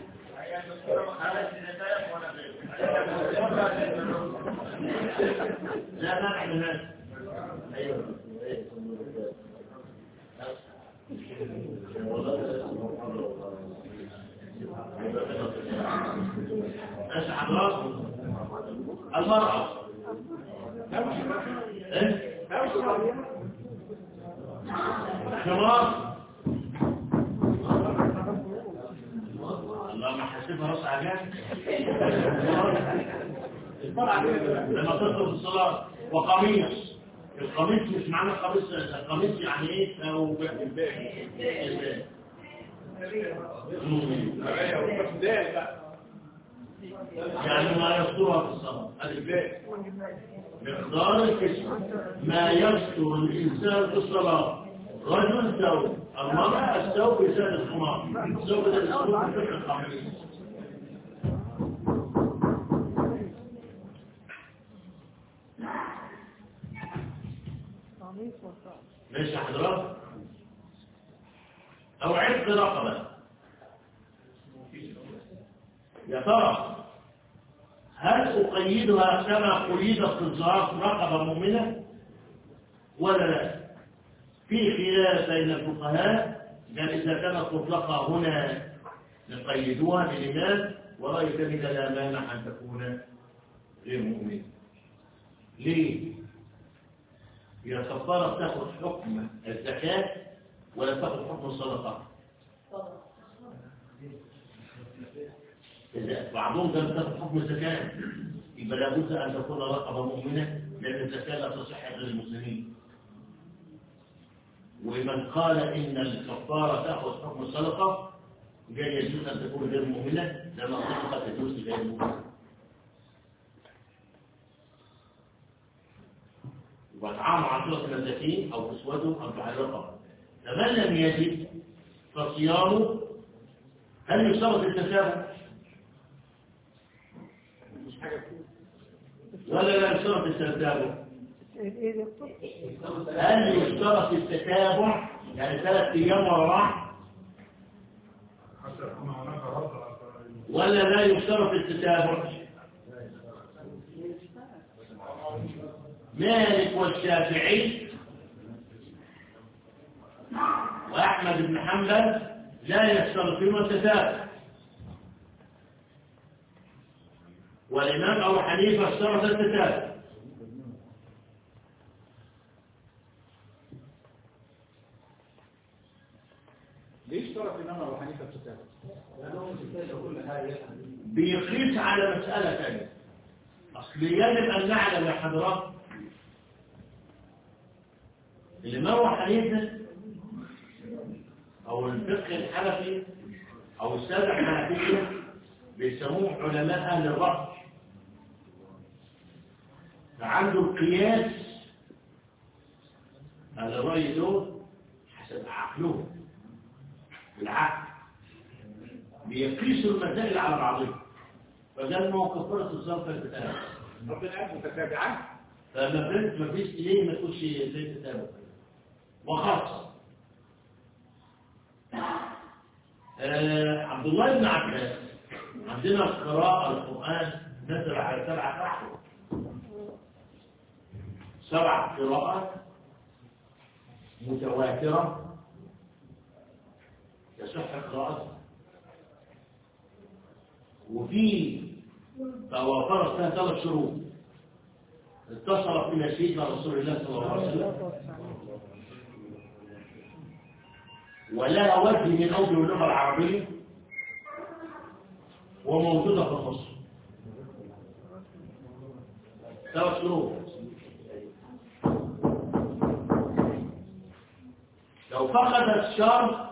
لا منع من هذا ايوه ماشي حضرتك المرأة ايه حمار الله ما حسبها راس عجان لما تطلب الصلاة وقميص القميص مش معنى القميص القميص يعني ايه او يعني ما يسترها في الصلاة الإباء مقدار الكسر ما يستر الإنسان في الصلاة رجل ثوب المرأة الثوب يساد الخمار الثوب ده الثوب في القميص قميص وصال ماشي يا حضرتك او عتق رقبه يا ترى هل اقيدها كما قيدت في الزهار رقبه مؤمنه ولا لا في خلاف بين الفقهاء قال اذا كانت مطلقه هنا نقيدوها بالإيمان ورأي ذلك لا مانع أن تكون غير مؤمنة ليه؟ هي الكفارة تاخذ حكم الزكاة ولا تاخذ حكم الصدقة إذا بعضهم كان تاخذ حكم الزكاة يبقى لابد أن تكون رقبة مؤمنة لأن الزكاة لا تصح غير المسلمين ومن قال إن الكفارة تأخذ حكم الصدقة جاي يجوز أن تكون غير مؤمنة لأن الصدقة تجوز لغير مؤمنة وطعام عشرة مساكين أو كسوته أو تعلقه فمن لم يجد فصيامه هل يشترط التشابه؟ ولا لا يشترط التشابه؟ ايه ده هل يشترط التتابع يعني ثلاث ايام ورا بعض حتى يكون هناك رد ولا لا يشترط التتابع مالك والشافعي واحمد بن حنبل لا يشترطون التتابع والامام ابو حنيفه اشترط التتابع ليش اشترط الامام ابو حنيفه الكتاب؟ بيقيس على مسألة ثانية أصل يجب أن نعلم يا حضرات الإمام أبو حنيفة أو الفقه الحنفي أو السابع الحنفية بيسموه علماء أهل الرأي فعنده القياس أهل الرأي دول حسب عقلهم بالعقل بيقيسوا المسائل على بعضها فقال ما هو كفارة الصرف الكتاب ربنا قال متتابعات فما فهمت ما فيش ليه ما تقولش زي الكتاب وخاصة آه عبد الله بن عباس عندنا قراءة القرآن نزل على سبعة أحرف سبع قراءات متواترة يصح قراءتها وفي توافرت فيها ثلاث شروط اتصلت بنا سيدنا رسول الله صلى الله عليه وسلم ولها وجه من اوجه اللغه العربيه وموجوده في النص ثلاث شروط لو فقدت الشرط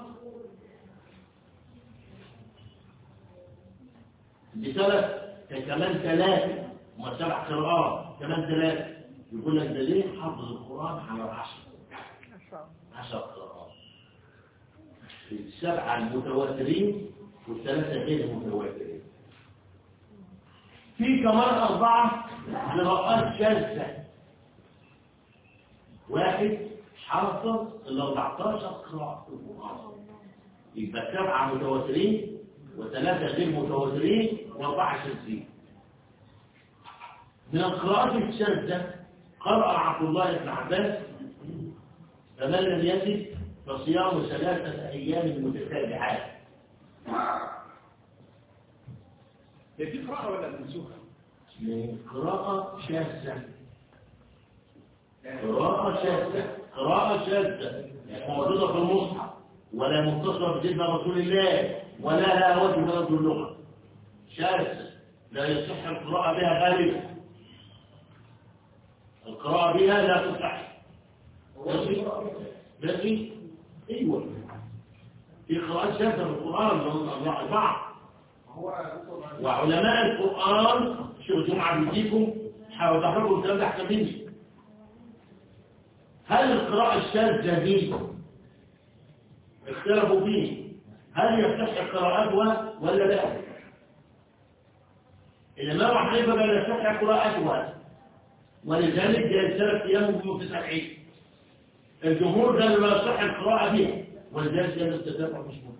بثلاث كمان ثلاثة وما سبع قراءات كمان ثلاثة يقول لك ده ليه حفظ القرآن على عشر ما شاء الله عشر قراءات السبعة المتواترين والثلاثة غير المتواترين في كمان أربعة قراءات شاذة واحد حافظ ال 14 قراءة في القرآن يبقى سبعة متواترين وثلاثة غير متواترين وأربعة شاذين من القراءات الشاذة قرأ عبد الله بن عباس فمن لم يجد فصيام ثلاثة أيام متتابعات هي دي قراءة ولا منسوخة؟ من قراءة شاذة قراءة شاذة قراءة شاذة مش موجودة في المصحف ولا متصلة بسيدنا رسول الله ولا لها وجه من وجه اللغة شاذة لا يصح القراءة بها غالبا القراءة بها لا تصح ماشي ماشي ايوه في قراءات شاذة في القرآن الأربعة هو دكتور وعلماء القرآن شو جمعة بيديكم حاول تحرقوا الكلام ده أحسن مني هل القراءة الشاذة دي اختلفوا فيه هل يصح القراءات و- ولا لا؟ الإمام أبو حنيفة قال يصح قراءتها ولذلك جاء ثلاث أيام في سبعين الجمهور قال لا يصح القراءة بها ولذلك قال التتابع مش مهم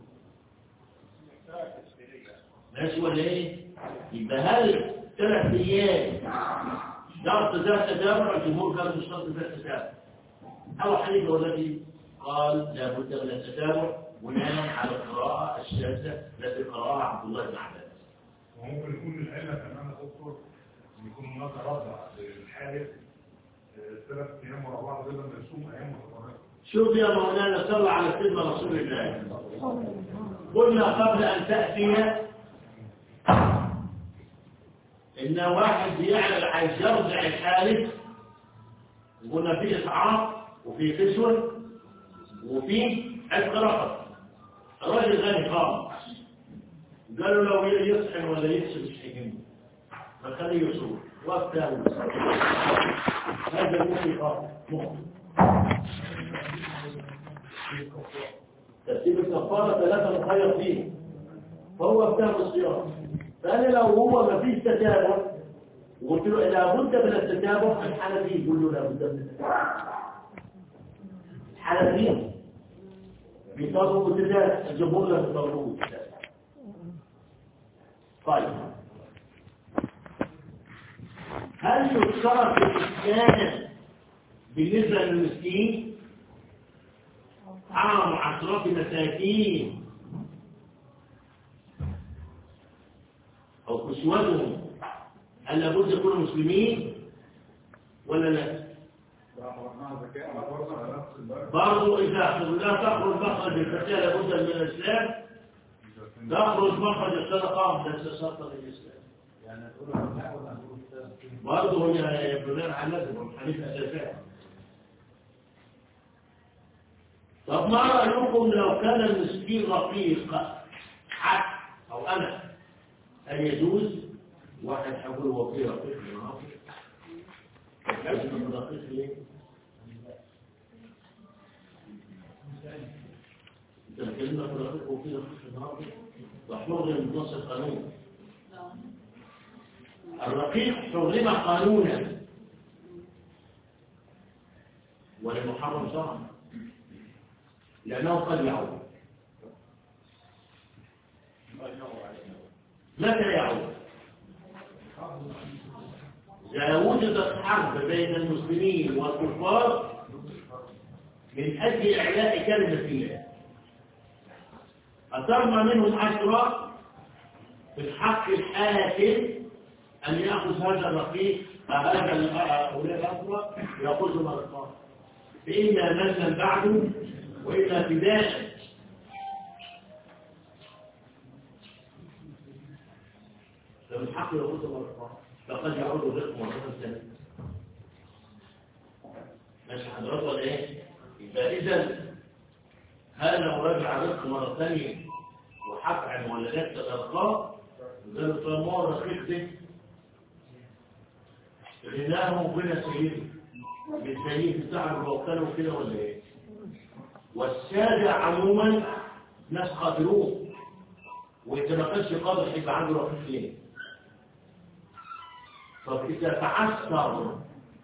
ماشي ولا ايه يبقى هل ثلاث ايام شرط ذات تتابع الجمهور قال مش شرط ذات تتابع او حنيفه والذي قال لابد من التتابع بناء على القراءه الشاذه التي قراها عبد الله بن عباس وممكن يكون العلة كمان يا دكتور إن يكون هناك رضع للحارس آه، ثلاث أيام ورا بعض غير لما يصوم أيام متفرقة. شوف يا مولانا صلى على سيدنا رسول الله قلنا قبل ان تاتي ان واحد بيعمل عايز يرجع الحارس قلنا في اسعاف وفي كسوه وفي عتق رقب الراجل غني خالص قالوا لو يصحن ولا يكسب مش هيهمه فخليه يصوم وقتها هذا المخي خالص مخي ترتيب الكفارة ثلاثة مخير فيه فهو ابتهم الصيام فأنا لو هو ما فيش تتابع وقلت له لابد من التتابع الحنفي يقول له لابد من التتابع الحنفيين بيطالبوا بالتتابع الجمهور لا بيطالبوا بالتتابع طيب هل يشترط الإسلام بالنسبة للمسكين عام عشرات مساكين أو كسوتهم هل لابد يكونوا مسلمين ولا لا؟ برضو إذا لا تخرج مخرج الفتاة لابد من الإسلام تخرج مخرج الصدقة بس شرط الإسلام برضه هي بناء على لازم حديث أساسات طب ما رأيكم لو كان المسكين رقيق حق أو أنا هل يجوز واحد حول وفي رقيق منافق لازم رقيق ليه؟ انت الكلمة في رقيق وفي رقيق منافق وحرم من نص القانون الرقيق حرم قانونا والمحرم شرعا لأنه قد يعود متى يعود إذا وجدت حرب بين المسلمين والكفار من أجل إعلاء كلمة الله أثرنا منهم عشرة في الحق الحاكم أن يأخذ هذا الرقيق هذا هؤلاء الأسرى يأخذ مرقا فإما منا بعده وإلا فداء فمن حق يأخذ مرقا فقد يعود الرزق مرة ثانية ماشي حضرتك ولا إيه؟ يبقى إذا هذا مراجعة رزق مرة ثانية وحق عن ولدات الأرقام زي الطمار الرقيق ده غناه بلا سيد بالسيد بتاع الوكاله كده ولا ايه والسادة عموما ناس قادرون وإذا ما كانش قادر هيبقى عنده رقيق ليه؟ طب إذا تعثر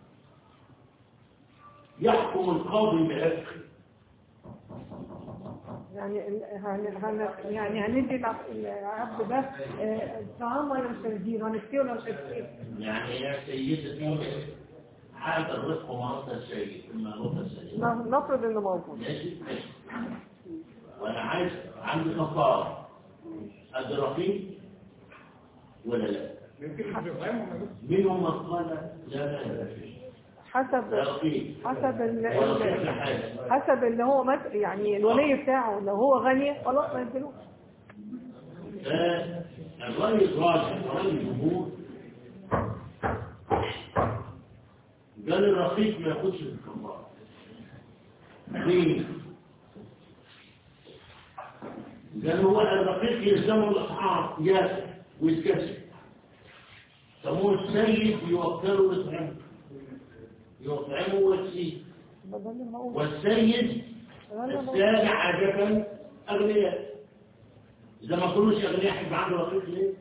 يحكم القاضي بعفق يعني ال- هن هن يعني هندي الع- العبد ده آه، طعام ولا مش هنديه هنكتيه ولا مش هنكتيه يعني يا سيدتي هذا الرزق مرض السيد ثم مرض السيد ن- نفرض انه موجود ماشي ماشي وانا عايز عندي كفاره قد رقيق ولا لا منهم من قال لا لا لا حسب لا رقيق حسب ال ولا رقيق ال- لحاجه حسب اللي هو مت يعني الولي بتاعه لو هو غني خلاص ما يديلوش الرأي الراجح رأي الجمهور قال الرقيق ما ياخدش في الكفاره ليه؟ قال هو الرقيق يلزمه الأسعار ياكل ويتكسر سموه السيد يوكله يطعمه يطعمه ويكسيه بدل ما اقول والسيد السادة عادة أغنياء إذا ما كانوش أغنياء هيبقى عنده رقيق ليه؟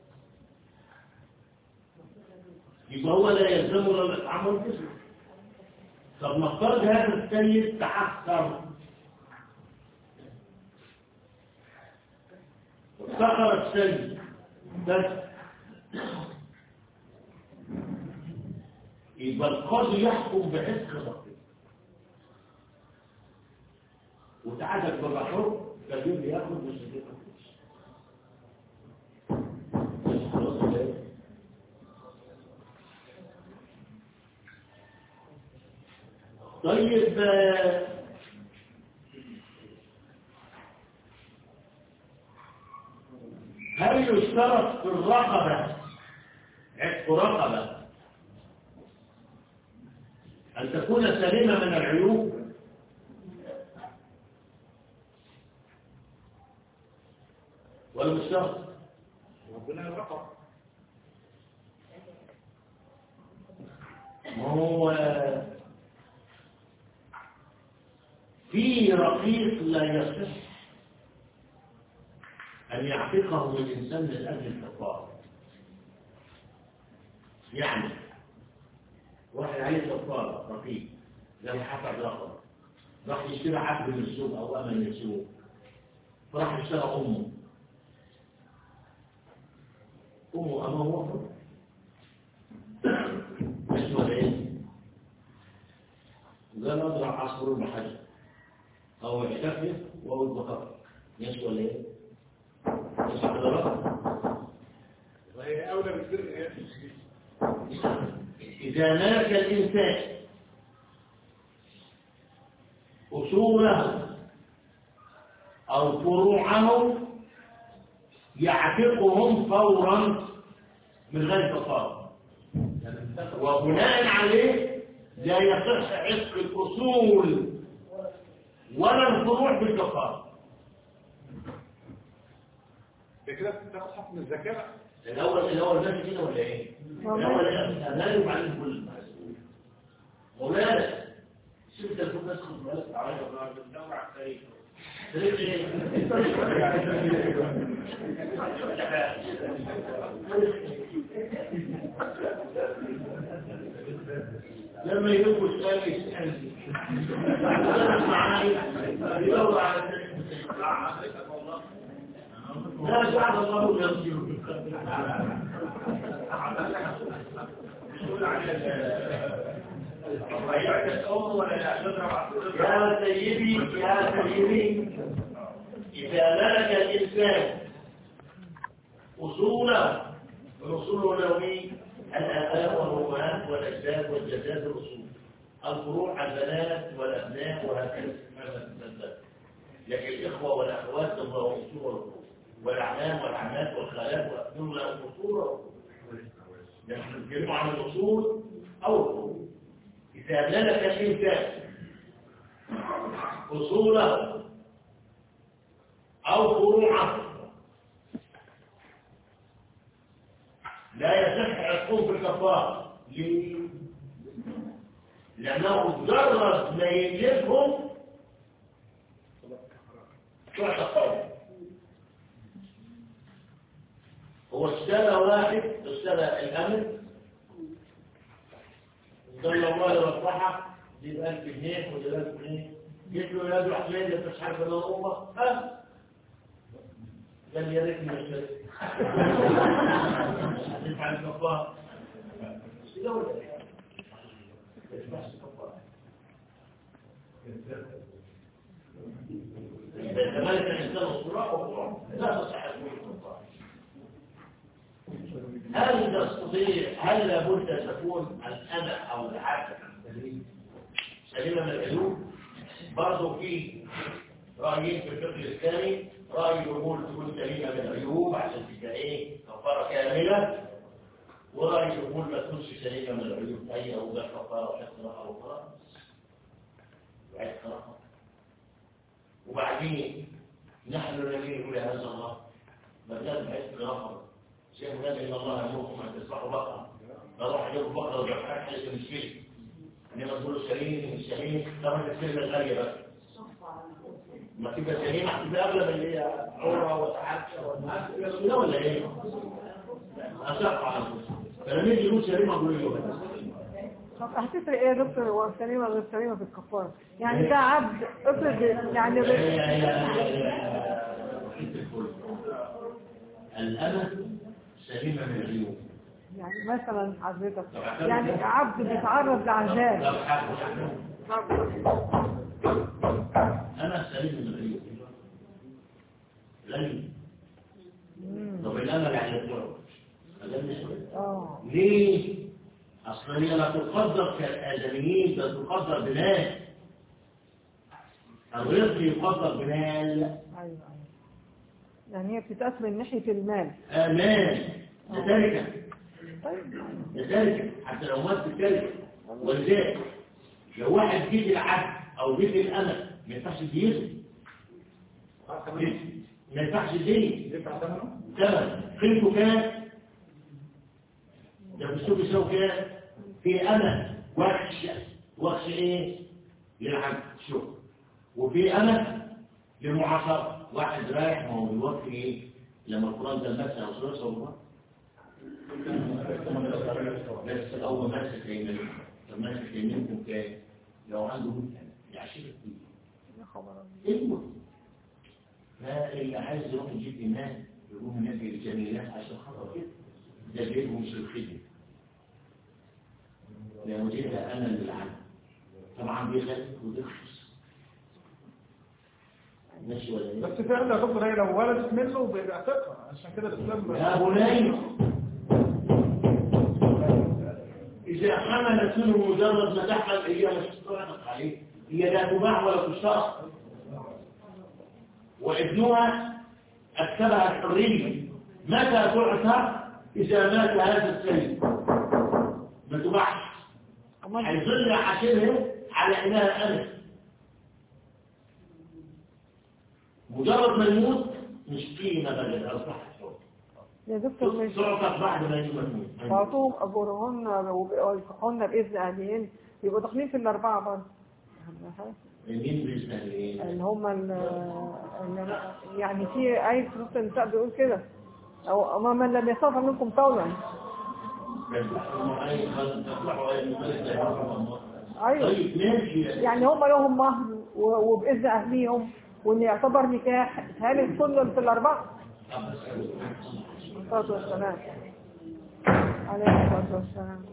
يبقى هو لا يلزمه لا الإطعام والكسر طب نفترض هذا السيد تحسر افتقر السيد بس يبقى القاضي يحكم بعتق الرقيق وتعادل بالرحور فاليوم ياخد مش هتبقى فلوس بس خلاص كده. طيب آه، هل يشترط في الرقبة عتق رقبة أن تكون سليمة من العيوب ولا مش شرط ربنا يرقب ما هو في رقيق لا يصح أن يعتقه الإنسان من أجل الكفارة يعني واحد عليه كفارة رقيق لما حفظ رقم راح يشتري عبد من السوق أو أمل من السوق فراح يشتري أمه أمه أمه وفر مش ولا إيه قال أضرع عصفور بحجر أو احتفل وأقول بقر مش ولا إيه مش على رقم وهي اولى بالسر إذا ملك الإنسان أصوله أو فروعه يعتقهم فورا من غير كفارة وبناء عليه لا يصح عتق الأصول ولا الفروع بالكفارة ده كده بتاخد حكم الزكاه بقى. الأول الأول ماشي كده ولا إيه؟ الأول أمان وبعدين كل مسؤول مولانا شوف التليفون بس خد بالك عليا الدورة على التاريخ لما يجيبوا السؤال يسألني أنا معايا يدور على التليفون. لا جعل الله يرجو يا سيدي يا سيدي إذا ملك الإنسان أصوله الأصول العلوية الآباء والأمهات والأجداد والجدات الأصول الفروع البنات والأبناء وهكذا لكن الإخوة والأخوات هم أصول والفروع والأعمام والعمات والخالات وأبنهم لهم أصول وفروع نحن نتكلم عن الأصول أو الفروع إذا ملك الإنسان أصوله أو فروعه لا يصح عقوق الكفار ليه؟ لأنه مجرد ما يجيبهم تعتقد هو اشترى واحد اشترى الامن قال له الله يرفعها دي ب 1000 جنيه ودي ب 1000 جنيه جيت له يا ابو حميد انت مش عارف انا امه ها قال لي يا ريتني ما اشتريت هتدفع الكفاره كده ولا ايه؟ ما تدفعش الكفاره إذا ملك الإنسان الصراع والصراع لا تصح تكون الكفارة هل تستطيع هل لابد أن تكون الأنا أو العبد سليمة من العيوب برضه في رأيين في الفقه الإسلامي رأي يقول تكون سليمة من العيوب عشان تبقى إيه كفارة كاملة ورأي يقول ما تكونش سليمة من العيوب أي أو ده كفارة وحسنة أو خلاص وعيد خلاص وبعدين نحن نميل إلى هذا الله بدأت بحيث الغفر شيخ قال إن الله يأمركم أن تذبحوا بقرة فروح أجيب بقرة وذبحها حيث المشكلة إنما تقولوا سليم مش سليم طبعا الكلمة الغالية بقى ما تبقى سليم هتبقى أغلب اللي هي عورة وتحكة ولا ولا إيه؟ أشق على الفلوس فلما يجي يقول سليم أقول له طب هتفرق ايه يا دكتور هو سليمه غير سليمه في الكفاره يعني ده عبد افرض يعني الأمل سليمة من العيوب يعني مثلا حضرتك يعني عبد بيتعرض لعذاب لو حاجة أنا سليم من العيوب غني طب الأمل يعني الضرر اه ليه؟ أصلا هي لا تقدر كالآدميين بل تقدر بمال الرزق يقدر بمال ايوه ايوه يعني هي بتتقاس من ناحيه المال آمان لذلك طيب لذلك حتى لو مات بالتلك ولذلك لو واحد جيد العبد أو جيد الأمل ما ينفعش تديره ما ينفعش تديره يدفع ثمنه ثمن قيمته كام ده بالسوق يساوي كام في امل وحش وحش ايه للعبد شوف وفي امل للمعاصرة واحد رايح ما هو بيوفي ايه لما القرآن ده مثلا او سورة صورة بس اول ماسك يمينكم طب ماسك يمينكم كام لو عنده 100 يعشر يا خبر ايوه فاللي عايز يروح يجيب إيمان يقوم النبي الجميلات عشان خاطر كده ده جيبه مش الخدمة لو جيت أنا للعالم طبعا بيغلق وبيخلص ماشي ولا ايه؟ بس فعلا يا دكتور هي لو ولدت منه بيعتقها عشان كده الاسلام يا بني إذا حملت منه مجرد ما تحمل هي مش تطلق عليه هي لا تباع ولا تشترى وابنها أكسبها الحرية متى تعتق إذا مات هذا السيد ما تباعش هيظل عشانها على إنها أنا مجرد ما يموت مش قيمة بدل أصبحت يا دكتور مش تعتق بعد ما يموت بعطوهم أجورهن ويفتحوهن بإذن أهلهن يبقوا داخلين في الأربعة برضه مين بإذن الله اللي هم ال- يعني في آية في نص النساء بيقول كده أو أما من لم يستطع منكم طولا أيوه طيب ماشي يعني هم لهم مهر و- وبإذن أهليهم وإن يعتبر نكاح هل كل في الأربعة؟ الصلاة والسلام عليه الصلاة والسلام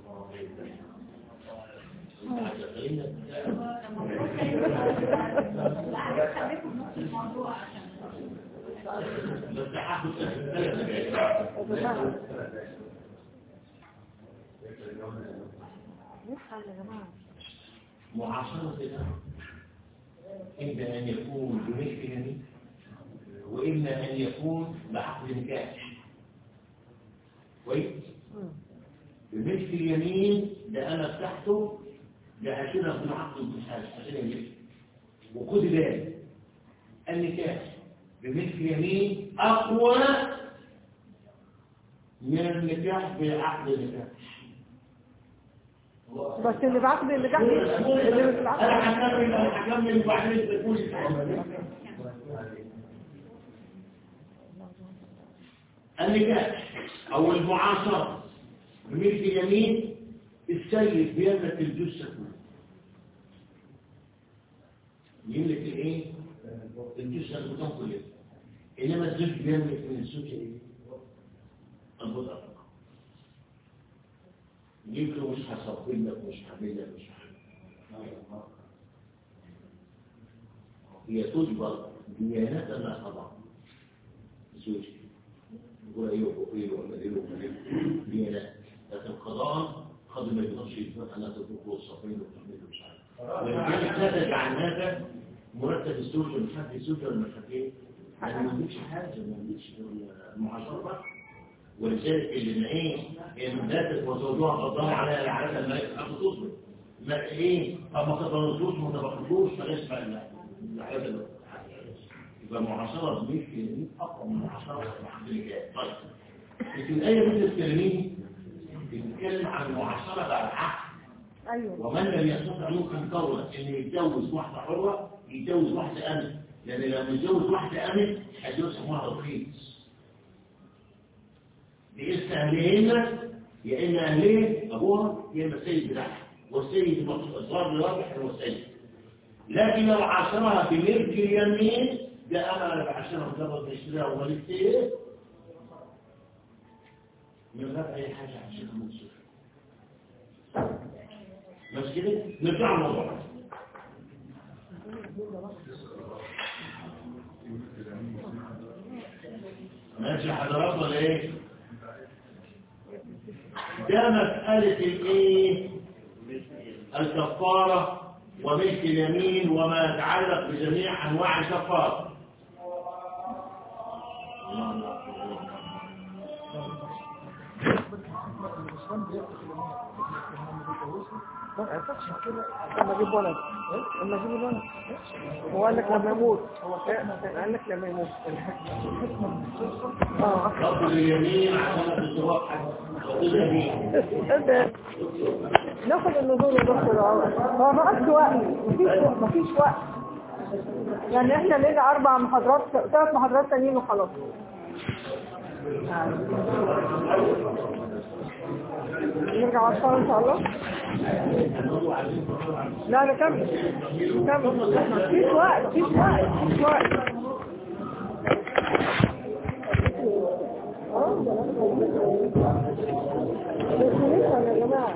نفهم يا جماعة معاصرة ده إما أن يكون بملك يمين وإما أن يكون بعقد نكاح كويس مم. بملك اليمين ده أنا فتحته ده هشيلها في عقد الجهاز عشان يملك وخد بالك النكاح بملك اليمين أقوى من النكاح بعقد النكاح بس اللي بعقد اللي جاي اللي مش انا بعقد هكمل انا هكمل وبعدين تقول النكاح او المعاصرة بملك اليمين السيد بيملك الجثة كلها يملك الايه الجثة المتم كلها انما الزوج بيملك من الزوجة ايه البضع فقط يمكن مش هصفين لك مش هعمل لك مش هعمل هي تجبر ديانة لا طبعا زوجي يقول ايوه بقيل ولا ديل ولا ديل ديانات لكن قضاء قد ما يقدرش يثبت انها تتركه الصفين وتحمله مش عارف ولذلك لا تجعل هذا مرتب الزوج مش حد الزوج ولا مش حد ايه يعني ما يملكش حاجه ما يملكش المعاشره ولذلك اللي ما ايه ان ذاتك وزوجها غضبان عليها لعنه الملائكه اخذ تصبر ما ايه طب ما تبرزوش ما تبرزوش فليس بقى لا العياذ يبقى معاصرة ضمير في اليمين أقوى من معاصرة الرجال طيب لكن الآية اللي بتتكلمين بتتكلم عن المعاصرة بعد عقد ايوه ومن لم يستطع منكم قولا إن يتجوز واحدة حرة يتجوز واحدة أمن لأن لما يتجوز واحدة أمن هيتجوز واحدة رخيص بإذن أهلهن يا إما أهلين أبوها يا إما السيد بتاعها والسيد الظاهر الواضح هو السيد لكن لو عاشرها بملك اليمين ده أنا بعشرها مجرد اشتراها وملكت إيه من غير أي حاجة عشان منصف بس كده نرجع للموضوع ماشي حضرات ولا ايه ده مسألة الايه الكفارة وملك اليمين وما يتعلق بجميع انواع الكفارة ما تعرفش كده لما اجيب ولد لما اجيب الولد هو قال لك لما يموت هو قال لك لما يموت اه رب اليمين عشان تتوقع رب اليمين ده ناخد النزول يا دكتور هو ما عادش وقت مفيش مفيش وقت يعني احنا لنا اربع محاضرات ثلاث محاضرات تانيين وخلاص نرجع على الصلاة ان شاء الله لا لا كمل كمل مفيش وقت مفيش وقت مفيش وقت لسه يا جماعة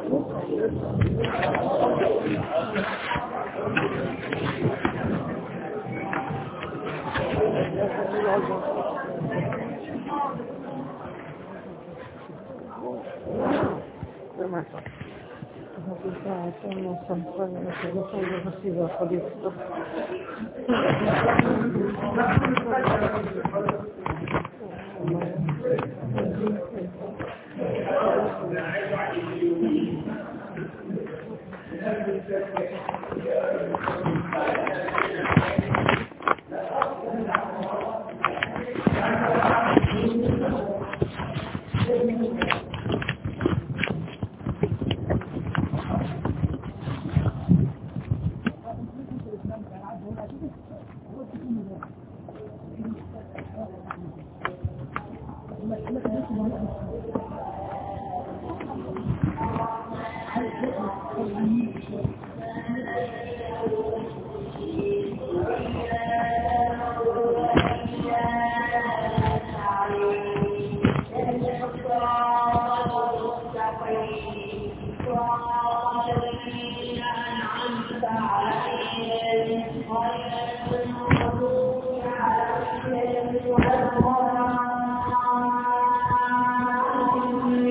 Thank you.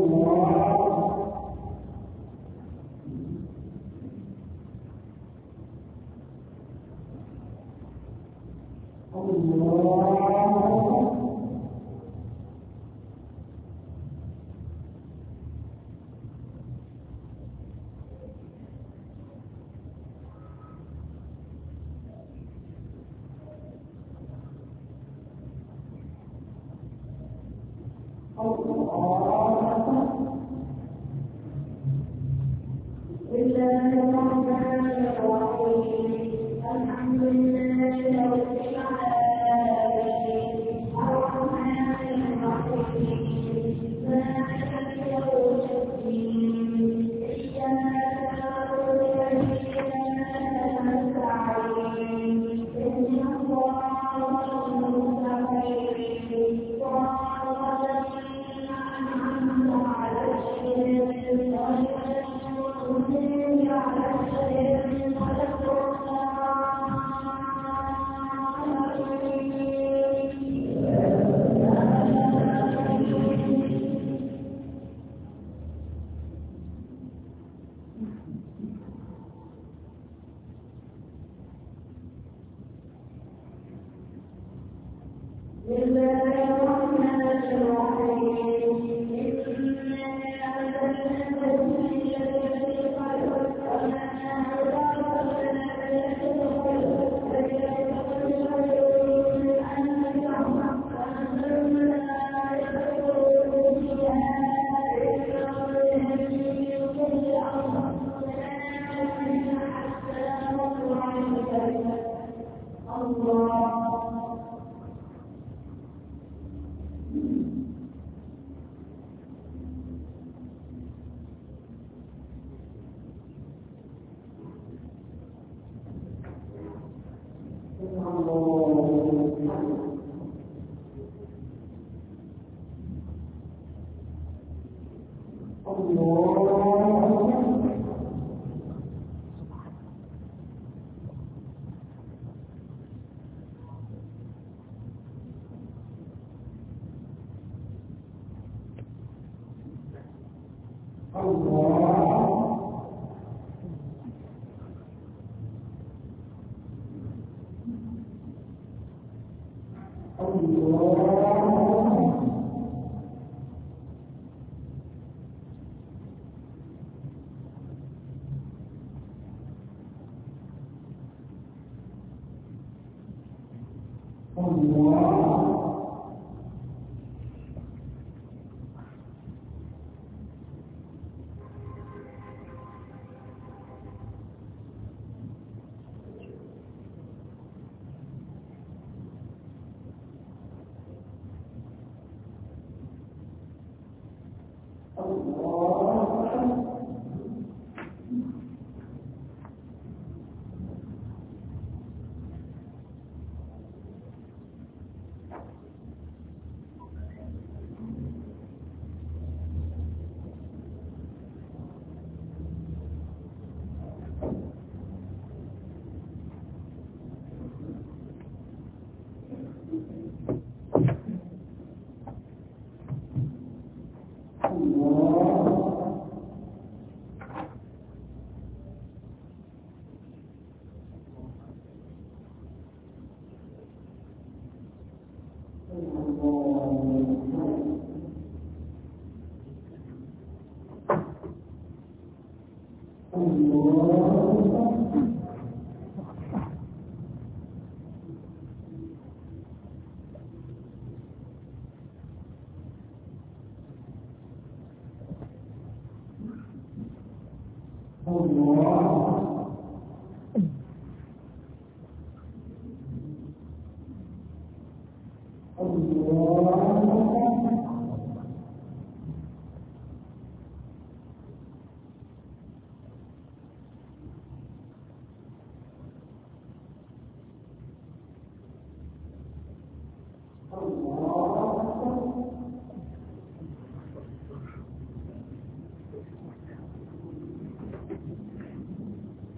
الله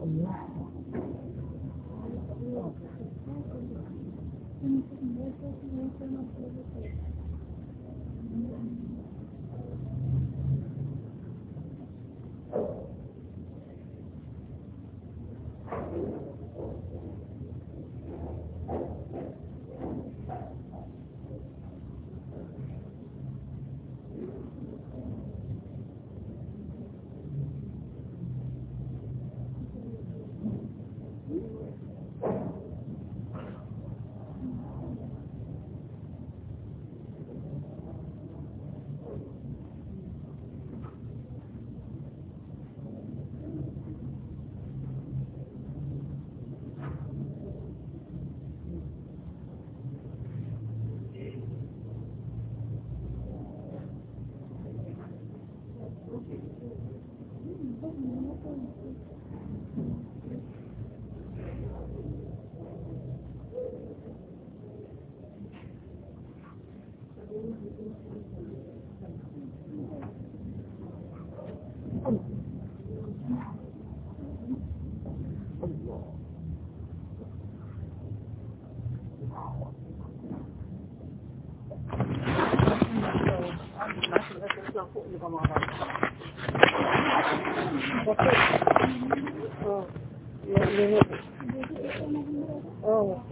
اه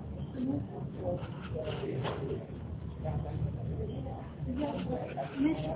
لولو